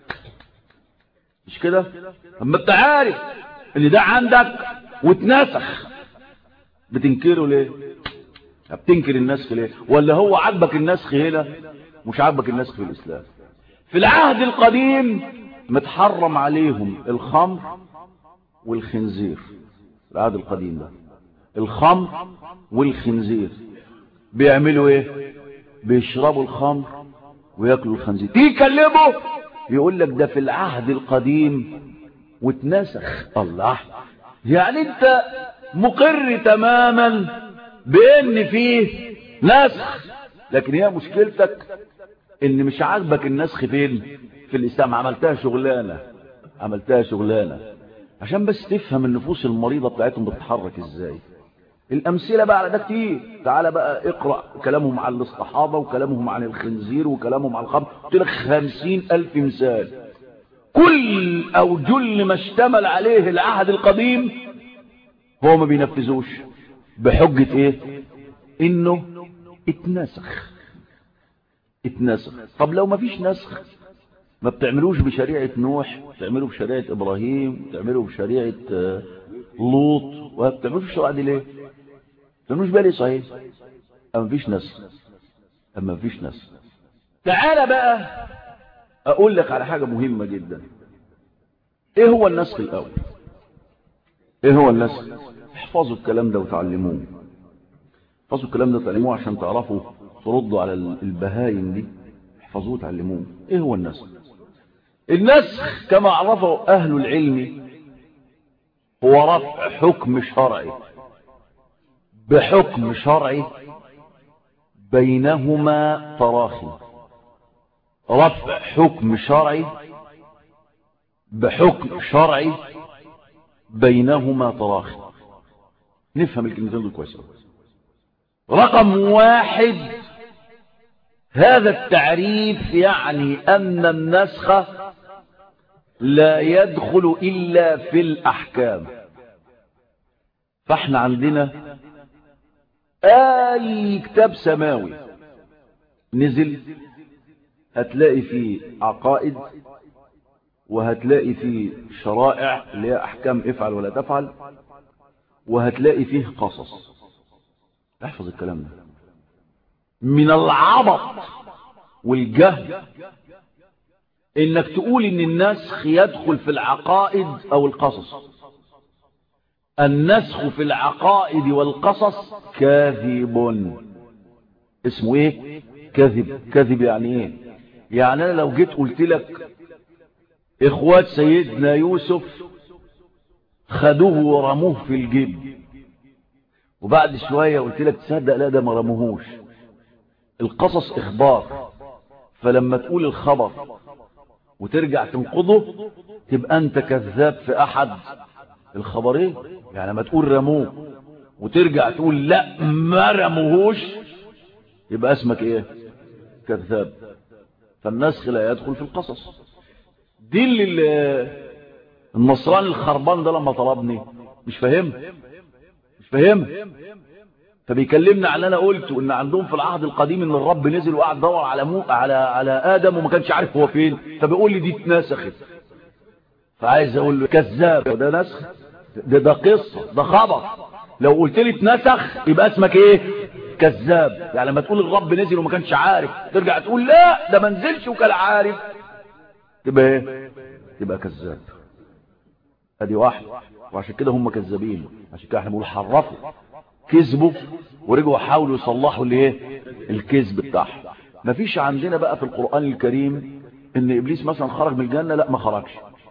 مش كده اما انت عارف ان ده عندك واتنسخ بتنكره ليه بتنكر النسخ ليه ولا هو عجبك النسخ هنا مش عجبك النسخ في الاسلام في العهد القديم متحرم عليهم الخمر والخنزير العهد القديم ده الخمر والخنزير بيعملوا ايه بيشربوا الخمر وياكلوا الخنزير تيجي يكلمه يقول لك ده في العهد القديم واتنسخ الله يعني انت مقر تماما بان فيه نسخ لكن هي مشكلتك ان مش عاجبك النسخ فين في الاسلام عملتها شغلانه عملتها شغلانه عشان بس تفهم النفوس المريضه بتاعتهم بتتحرك ازاي الامثله بقى على ده كتير تعالى بقى اقرا كلامهم عن الصحابه وكلامهم عن الخنزير وكلامهم عن الخمر قلت لك خمسين الف مثال كل او جل ما اشتمل عليه العهد القديم هو ما بينفذوش بحجة ايه انه اتنسخ اتنسخ طب لو ما فيش نسخ ما بتعملوش بشريعة نوح بتعملوا بشريعة ابراهيم بتعملوا بشريعة لوط وما بتعملوش بالشريعة دي ليه بتعملوش بالي صحيح اما ما فيش نسخ اما ما فيش نسخ تعالى بقى اقول لك على حاجة مهمة جدا ايه هو النسخ الاول ايه هو النسخ احفظوا الكلام ده وتعلموه احفظوا الكلام ده وتعلموه عشان تعرفوا تردوا على البهايم دي احفظوه وتعلموه ايه هو النسخ النسخ كما عرفه اهل العلم هو رفع حكم شرعي بحكم شرعي بينهما تراخي رفع حكم شرعي بحكم شرعي بينهما تراخي نفهم الكلمتين دول كويس رقم واحد هذا التعريف يعني أن النسخ لا يدخل إلا في الأحكام فاحنا عندنا أي كتاب سماوي نزل هتلاقي فيه عقائد وهتلاقي فيه شرائع اللي هي أحكام افعل ولا تفعل وهتلاقي فيه قصص احفظ الكلام ده من العبط والجهل انك تقول ان النسخ يدخل في العقائد او القصص النسخ في العقائد والقصص كاذب اسمه ايه كذب كذب يعني ايه يعني انا لو جيت قلت لك اخوات سيدنا يوسف خدوه ورموه في الجب وبعد شوية قلت لك تصدق لا ده ما رموهوش القصص اخبار فلما تقول الخبر وترجع تنقضه تبقى انت كذاب في احد الخبرين يعني لما تقول رموه وترجع تقول لا ما رموهوش يبقى اسمك ايه كذاب فالنسخ لا يدخل في القصص دي اللي النصراني الخربان ده لما طلبني مش فاهم مش فاهم فبيكلمنا عن انا قلت ان عندهم في العهد القديم ان الرب نزل وقعد دور على مو على على ادم وما كانش عارف هو فين فبيقول لي دي اتنسخت فعايز اقول له كذاب ده نسخ ده ده قصه ده خبر لو قلت لي اتنسخ يبقى اسمك ايه كذاب يعني لما تقول الرب نزل وما كانش عارف ترجع تقول لا ده ما نزلش وكان عارف تبقى ايه تبقى كذاب ادي واحد وعشان كده هم كذابين عشان كده احنا بنقول حرفوا كذبوا ورجعوا حاولوا يصلحوا الايه الكذب بتاعهم مفيش عندنا بقى في القرآن الكريم ان ابليس مثلا خرج من الجنة لا ما خرجش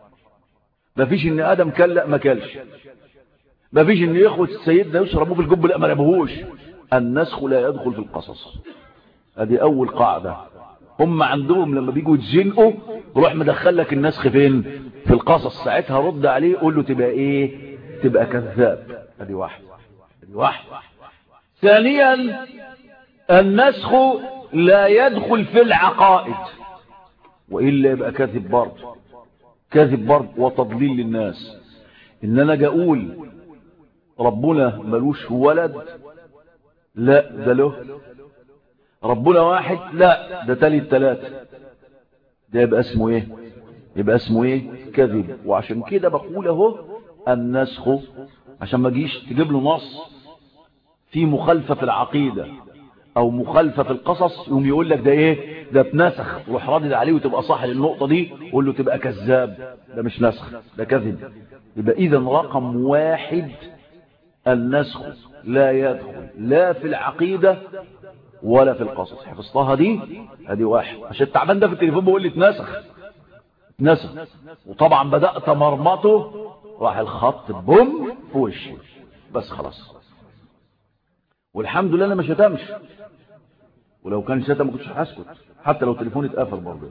مفيش ان ادم كل لا ما كلش مفيش ان اخوة سيدنا يشربوا في الجب لا ما ربوهوش النسخ لا يدخل في القصص ادي اول قاعدة هم عندهم لما بيجوا يتزنقوا روح مدخل لك النسخ فين في القصص ساعتها رد عليه قول له تبقى ايه تبقى كذاب ادي واحد ادي واحد ثانيا النسخ لا يدخل في العقائد وإلا يبقى كذب برضه كذب برضه وتضليل للناس إن أنا جا أقول ربنا ملوش ولد لا ده له ربنا واحد لا ده تالي التلاتة ده يبقى اسمه ايه يبقى اسمه ايه كذب وعشان كده بقول اهو النسخ عشان ما جيش تجيب له نص في مخالفة في العقيدة او مخالفة في القصص يوم يقول لك ده ايه ده اتنسخ روح رادد عليه وتبقى صح للنقطة دي قول له تبقى كذاب ده مش نسخ ده كذب يبقى اذا رقم واحد النسخ لا يدخل لا في العقيدة ولا في القصص حفظتها دي ادي واحد عشان التعبان ده في التليفون بيقول لي اتنسخ اتنسخ وطبعا بدأت مرمطه راح الخط بوم في وشي بس خلاص والحمد لله انا ما شتمش ولو كان شتم ما كنتش هسكت حتى لو تليفوني اتقفل برضه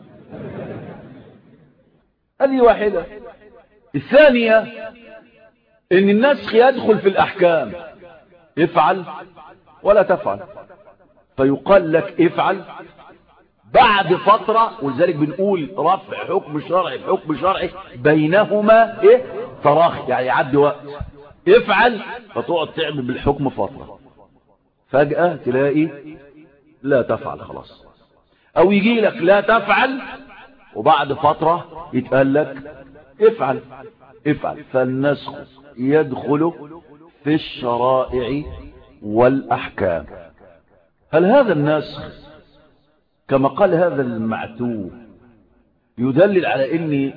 هذه واحدة الثانية ان النسخ يدخل في الاحكام افعل ولا تفعل فيقال لك افعل بعد فترة ولذلك بنقول رفع حكم شرعي بحكم شرعي بينهما ايه تراخي يعني يعدي وقت افعل فتقعد تعمل بالحكم فترة فجأة تلاقي لا تفعل خلاص او يجي لك لا تفعل وبعد فترة يتقال لك افعل افعل فالنسخ يدخل في الشرائع والأحكام هل هذا النسخ كما قال هذا المعتوه يدلل على اني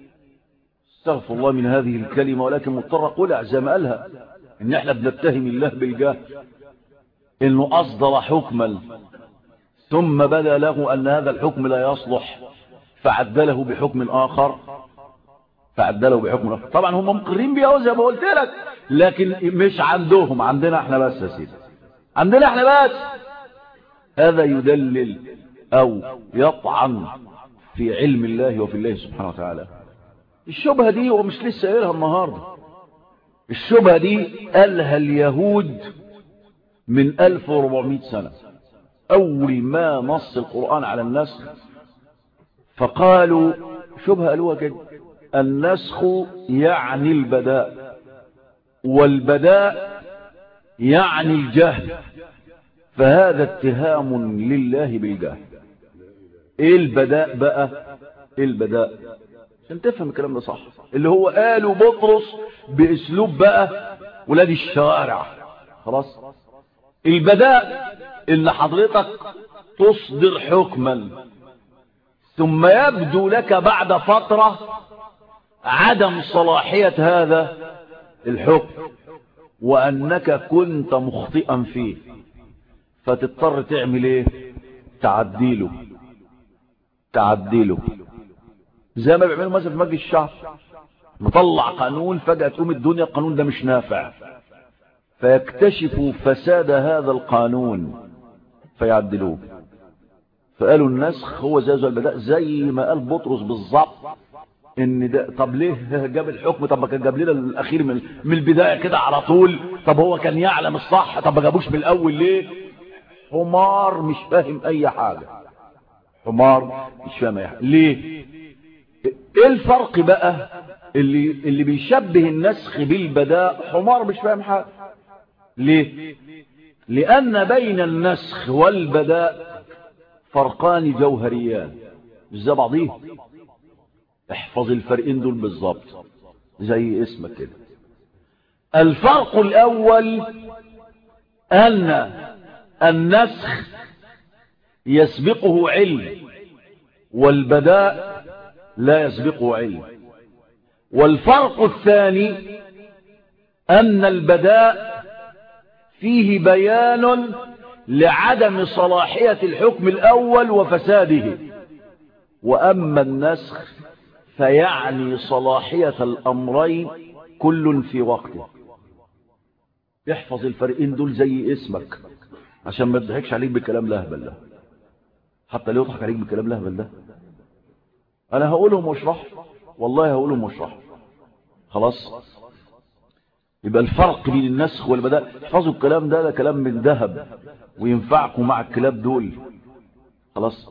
استغفر الله من هذه الكلمة ولكن مضطر اقولها زي ما قالها ان احنا بنتهم الله بالجهل انه اصدر حكما ثم بدا له ان هذا الحكم لا يصلح فعدله بحكم اخر فعدله بحكم اخر طبعا هم مقرين بيها زي ما قلت لك لكن مش عندهم عندنا احنا بس يا سيدي عندنا احنا بس هذا يدلل او يطعن في علم الله وفي الله سبحانه وتعالى الشبهة دي هو مش لسه قايلها النهاردة الشبهة دي قالها اليهود من 1400 سنة أول ما نص القرآن على النسخ فقالوا شبهة قالوها كده النسخ يعني البداء والبداء يعني الجهل فهذا اتهام لله بالجهل ايه البداء بقى ايه البداء عشان تفهم الكلام ده صح اللي هو قاله بطرس باسلوب بقى ولاد الشوارع خلاص البداء اللي حضرتك تصدر حكما ثم يبدو لك بعد فترة عدم صلاحية هذا الحكم وأنك كنت مخطئا فيه فتضطر تعمل ايه تعديله تعديله زي ما بيعملوا مثلا في مجلس الشعب مطلع قانون فجأة تقوم الدنيا القانون ده مش نافع فيكتشفوا فساد هذا القانون فيعدلوه فقالوا النسخ هو زي زي البداء زي ما قال بطرس بالظبط ان ده طب ليه جاب الحكم طب ما كان جاب لنا الاخير من من البدايه كده على طول طب هو كان يعلم الصح طب ما جابوش من الاول ليه حمار مش فاهم اي حاجه حمار مش فاهم اي حاجه ليه ايه الفرق بقى اللي, اللي بيشبه النسخ بالبداء حمار مش فاهم حاجة ليه لأن بين النسخ والبداء فرقان جوهريان مش زي بعضيه احفظ الفرقين دول بالظبط زي اسمك كده الفرق الأول أن النسخ يسبقه علم والبداء لا يسبقه علم والفرق الثاني أن البداء فيه بيان لعدم صلاحية الحكم الأول وفساده وأما النسخ فيعني صلاحية الأمرين كل في وقته احفظ الفرقين دول زي اسمك عشان ما يضحكش عليك بكلام لهبل ده حتى لو يضحك عليك بكلام لهبل ده انا هقولهم واشرح والله هقولهم واشرح خلاص يبقى الفرق بين النسخ والبداء احفظوا الكلام ده ده كلام من ذهب وينفعكم مع الكلاب دول خلاص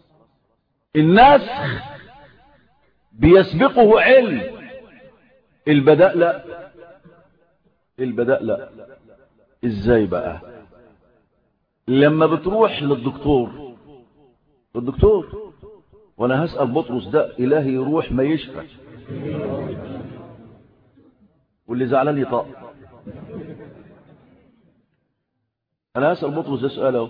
النسخ بيسبقه علم البداء لا البداء لا ازاي بقى لما بتروح للدكتور الدكتور وانا هسأل بطرس ده الهي يروح ما يشفى واللي زعلان يطاق انا هسأل بطرس ده سؤاله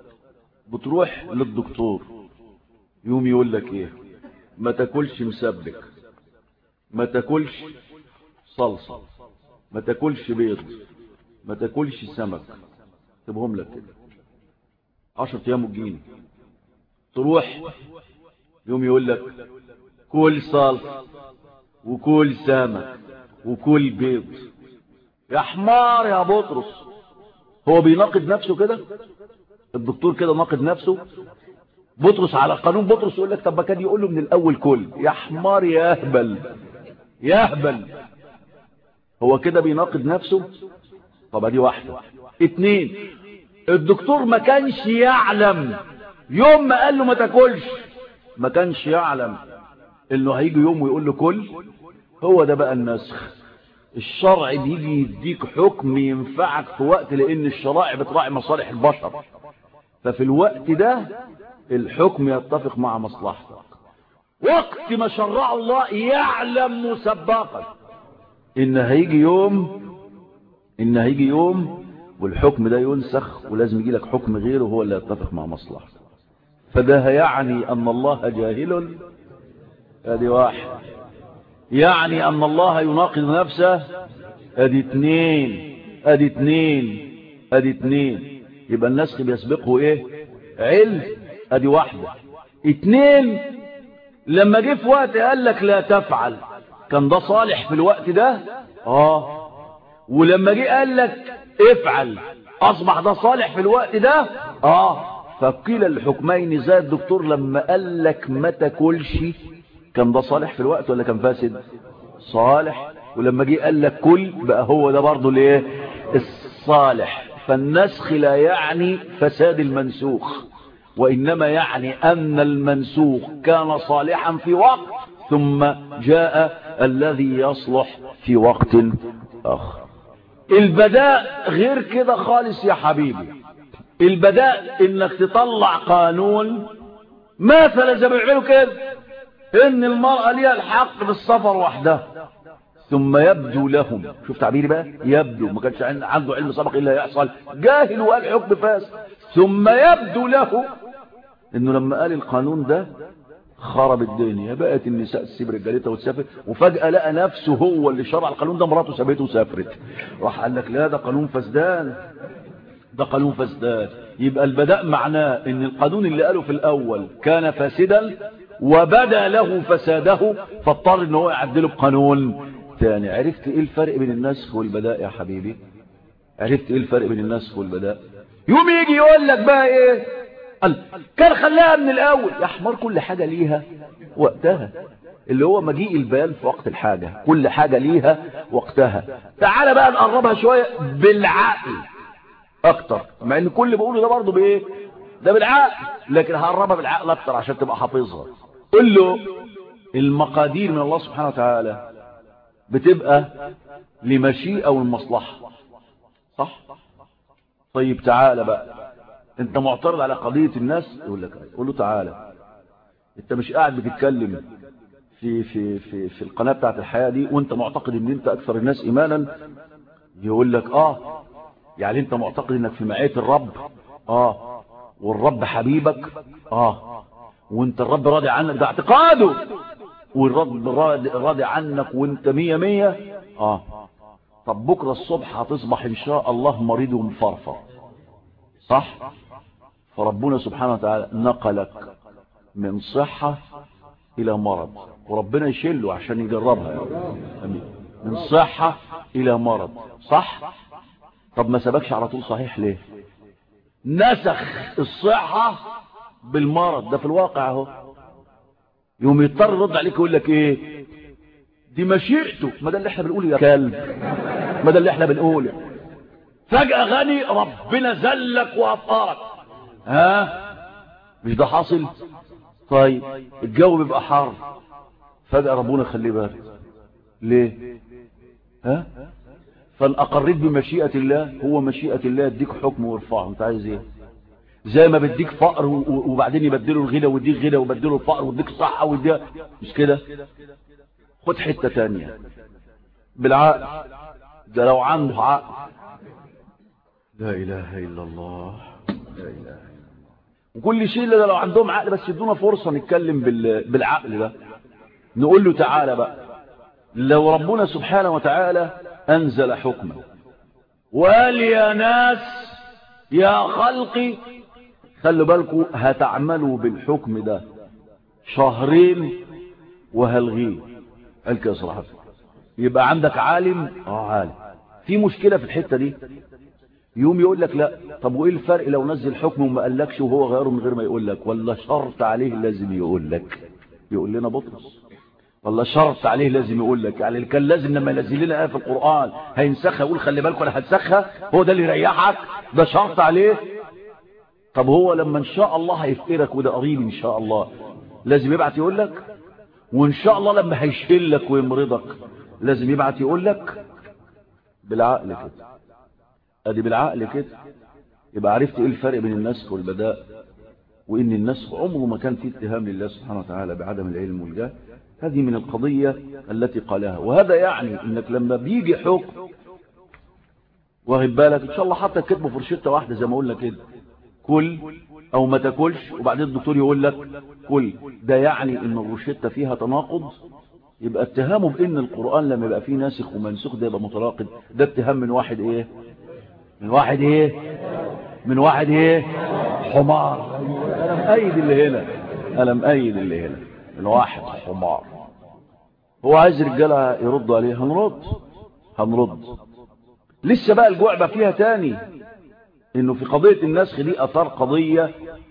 بتروح للدكتور يوم يقول لك ايه ما تاكلش مسبك ما تاكلش صلصة ما تاكلش بيض ما تاكلش سمك تبهم لك كده عشر ايام وتجيني تروح يوم يقول لك كل صلصة وكل سمك وكل بيض يا حمار يا بطرس هو بيناقض نفسه كده الدكتور كده ناقض نفسه بطرس على قانون بطرس يقول لك طب ما كان يقول له من الاول كل يا حمار يا اهبل يا اهبل هو كده بيناقض نفسه طب دي واحدة اتنين الدكتور ما كانش يعلم يوم ما قال له ما تاكلش ما كانش يعلم انه هيجي يوم ويقول له كل هو ده بقى النسخ الشرع بيجي يديك حكم ينفعك في وقت لان الشرائع بتراعي مصالح البشر ففي الوقت ده الحكم يتفق مع مصلحتك وقت ما شرع الله يعلم مسبقا ان هيجي يوم ان هيجي يوم والحكم ده ينسخ ولازم يجي لك حكم غيره هو اللي يتفق مع مصلحتك فده يعني ان الله جاهل ادي واحد يعني ان الله يناقض نفسه ادي اتنين ادي اتنين ادي اتنين يبقى النسخ بيسبقه ايه علم ادي واحدة اتنين لما جه في وقت قال لك لا تفعل كان ده صالح في الوقت ده اه ولما جه قال لك افعل اصبح ده صالح في الوقت ده اه فقيل الحكمين زي الدكتور لما قال لك ما تاكلش كان ده صالح في الوقت ولا كان فاسد صالح ولما جه قال لك كل بقى هو ده برضه الايه الصالح فالنسخ لا يعني فساد المنسوخ وإنما يعني أن المنسوخ كان صالحا في وقت ثم جاء الذي يصلح في وقت آخر البداء غير كده خالص يا حبيبي البداء انك تطلع قانون مثلا زي ما بيعملوا كده ان المرأة ليها الحق بالسفر وحدها ثم يبدو لهم شوف تعبيري بقى يبدو ما كانش عنده علم سبق الا يحصل جاهل وقال حكم فاسد ثم يبدو له انه لما قال القانون ده خرب الدنيا بقت النساء تسيب رجالتها وتسافر وفجأة لقى نفسه هو اللي شرع القانون ده مراته سابته وسافرت راح قال لك لا ده قانون فسدان ده قانون فسدان يبقى البداء معناه ان القانون اللي قاله في الاول كان فاسدا وبدا له فساده فاضطر ان هو يعدله بقانون تاني عرفت ايه الفرق بين النسخ والبداء يا حبيبي عرفت ايه الفرق بين النسخ والبداء يوم يجي يقول لك بقى ايه قال كان خلاها من الاول يا حمار كل حاجة ليها وقتها اللي هو مجيء البيان في وقت الحاجة كل حاجة ليها وقتها تعال بقى نقربها شوية بالعقل اكتر مع ان كل اللي بقوله ده برضه بايه ده بالعقل لكن هقربها بالعقل اكتر عشان تبقى حافظها قل له المقادير من الله سبحانه وتعالى بتبقى لمشيئة والمصلحة صح طيب تعالى بقى انت معترض على قضية الناس يقول لك قول له تعالى انت مش قاعد بتتكلم في في في في القناة بتاعت الحياة دي وانت معتقد ان انت اكثر الناس ايمانا يقول لك اه يعني انت معتقد انك في معية الرب اه والرب حبيبك اه وانت الرب راضي عنك ده اعتقاده والرب راضي, راضي عنك وانت مية مية اه طب بكرة الصبح هتصبح ان شاء الله مريض ومفرفر صح فربنا سبحانه وتعالى نقلك من صحة الى مرض وربنا يشيله عشان يجربها أمين. من صحة الى مرض صح طب ما سبكش على طول صحيح ليه نسخ الصحة بالمرض ده في الواقع اهو يوم يضطر يرد عليك يقول لك ايه دي مشيئته ما ده اللي احنا بنقوله يا كلب ما ده اللي احنا بنقوله فجأة غني ربنا زلك وأفقرك ها مش ده حاصل طيب الجو بيبقى حار فجأة ربنا خليه بارد ليه ها فان اقريت بمشيئة الله هو مشيئة الله يديك حكم وارفعه انت عايز ايه زي ما بديك فقر وبعدين يبدله الغنى ويديك غنى ويبدله الفقر ويديك صحة ويديك مش كده خد حتة تانية بالعقل ده لو عنده عقل لا اله الا الله لا اله الا وكل شيء ده لو عندهم عقل بس يدونا فرصة نتكلم بالعقل ده نقول له تعالى بقى لو ربنا سبحانه وتعالى أنزل حكما وقال يا ناس يا خلقي خلوا بالكم هتعملوا بالحكم ده شهرين وهلغيه قال كده صراحة يبقى عندك عالم اه عالم في مشكلة في الحتة دي يوم يقول لك لا طب وايه الفرق لو نزل حكم وما قالكش وهو غيره من غير ما يقول لك ولا شرط عليه لازم يقول لك يقول لنا بطرس والله شرط عليه لازم يقول لك يعني اللي كان لازم لما ينزل لنا آية في القرآن هينسخها يقول خلي بالكم انا هتسخها هو ده اللي يريحك ده شرط عليه طب هو لما ان شاء الله هيفقرك وده قريب ان شاء الله لازم يبعت يقول لك وان شاء الله لما هيشلك ويمرضك لازم يبعت يقول لك بالعقل كده ادي بالعقل كده يبقى عرفت ايه الفرق بين النسخ والبداء وان النسخ عمره ما كان فيه اتهام لله سبحانه وتعالى بعدم العلم والجهل هذه من القضية التي قالها وهذا يعني انك لما بيجي حكم واخد بالك ان شاء الله حتى كتبه فرشته واحدة زي ما قلنا كده كل او ما تاكلش وبعدين الدكتور يقول لك كل ده يعني ان الروشته فيها تناقض يبقى اتهامه بان القرآن لما يبقى فيه ناسخ ومنسوخ ده يبقى متناقض ده اتهام من واحد ايه من واحد ايه من واحد ايه حمار انا مأيد اللي هنا انا مأيد اللي هنا من واحد حمار هو عايز رجاله يردوا عليه هنرد هنرد لسه بقى الجوع فيها تاني انه في قضية النسخ دي اثار قضية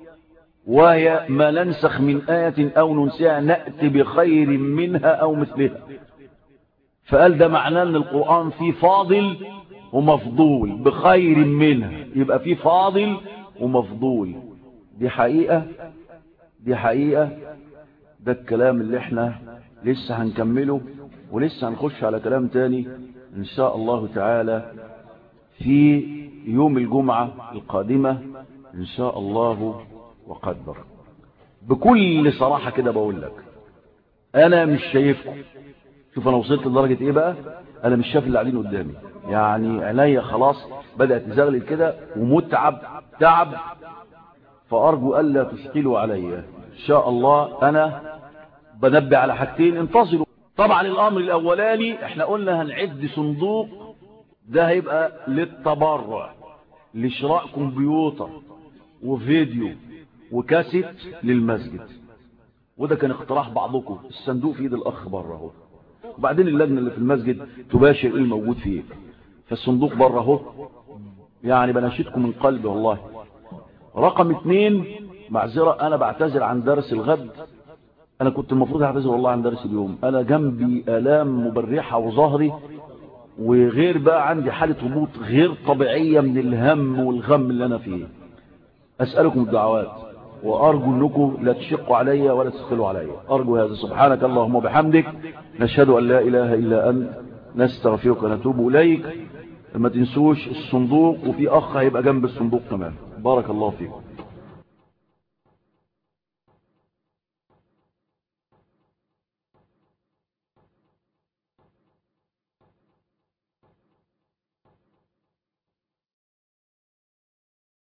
وهي ما ننسخ من آية او ننسيها نأتي بخير منها او مثلها فقال ده معناه ان القرآن فيه فاضل ومفضول بخير منها يبقى فيه فاضل ومفضول دي حقيقة دي حقيقة ده الكلام اللي احنا لسه هنكمله ولسه هنخش على كلام تاني ان شاء الله تعالى في يوم الجمعة القادمة ان شاء الله وقدر بكل صراحة كده بقول لك انا مش شايفكم شوف انا وصلت لدرجة ايه بقى انا مش شايف اللي قاعدين قدامي يعني عينيا خلاص بدأت تزغلل كده ومتعب تعب فارجو الا تثقلوا علي ان شاء الله انا بنبه على حاجتين انتظروا طبعا الامر الاولاني احنا قلنا هنعد صندوق ده هيبقى للتبرع لشراء كمبيوتر وفيديو وكاسيت للمسجد وده كان اقتراح بعضكم الصندوق في ايد الاخ بره اهو وبعدين اللجنه اللي في المسجد تباشر ايه الموجود فيه فالصندوق بره اهو يعني بناشدكم من قلبي والله رقم اتنين معذرة انا بعتذر عن درس الغد انا كنت المفروض اعتذر والله عن درس اليوم انا جنبي الام مبرحة وظهري وغير بقى عندي حالة هبوط غير طبيعية من الهم والغم اللي انا فيه اسألكم الدعوات وارجو انكم لا تشقوا علي ولا تسخلوا علي ارجو هذا سبحانك اللهم وبحمدك نشهد ان لا اله الا انت نستغفرك ونتوب إليك ما تنسوش الصندوق وفي أخ هيبقى جنب الصندوق كمان بارك الله فيكم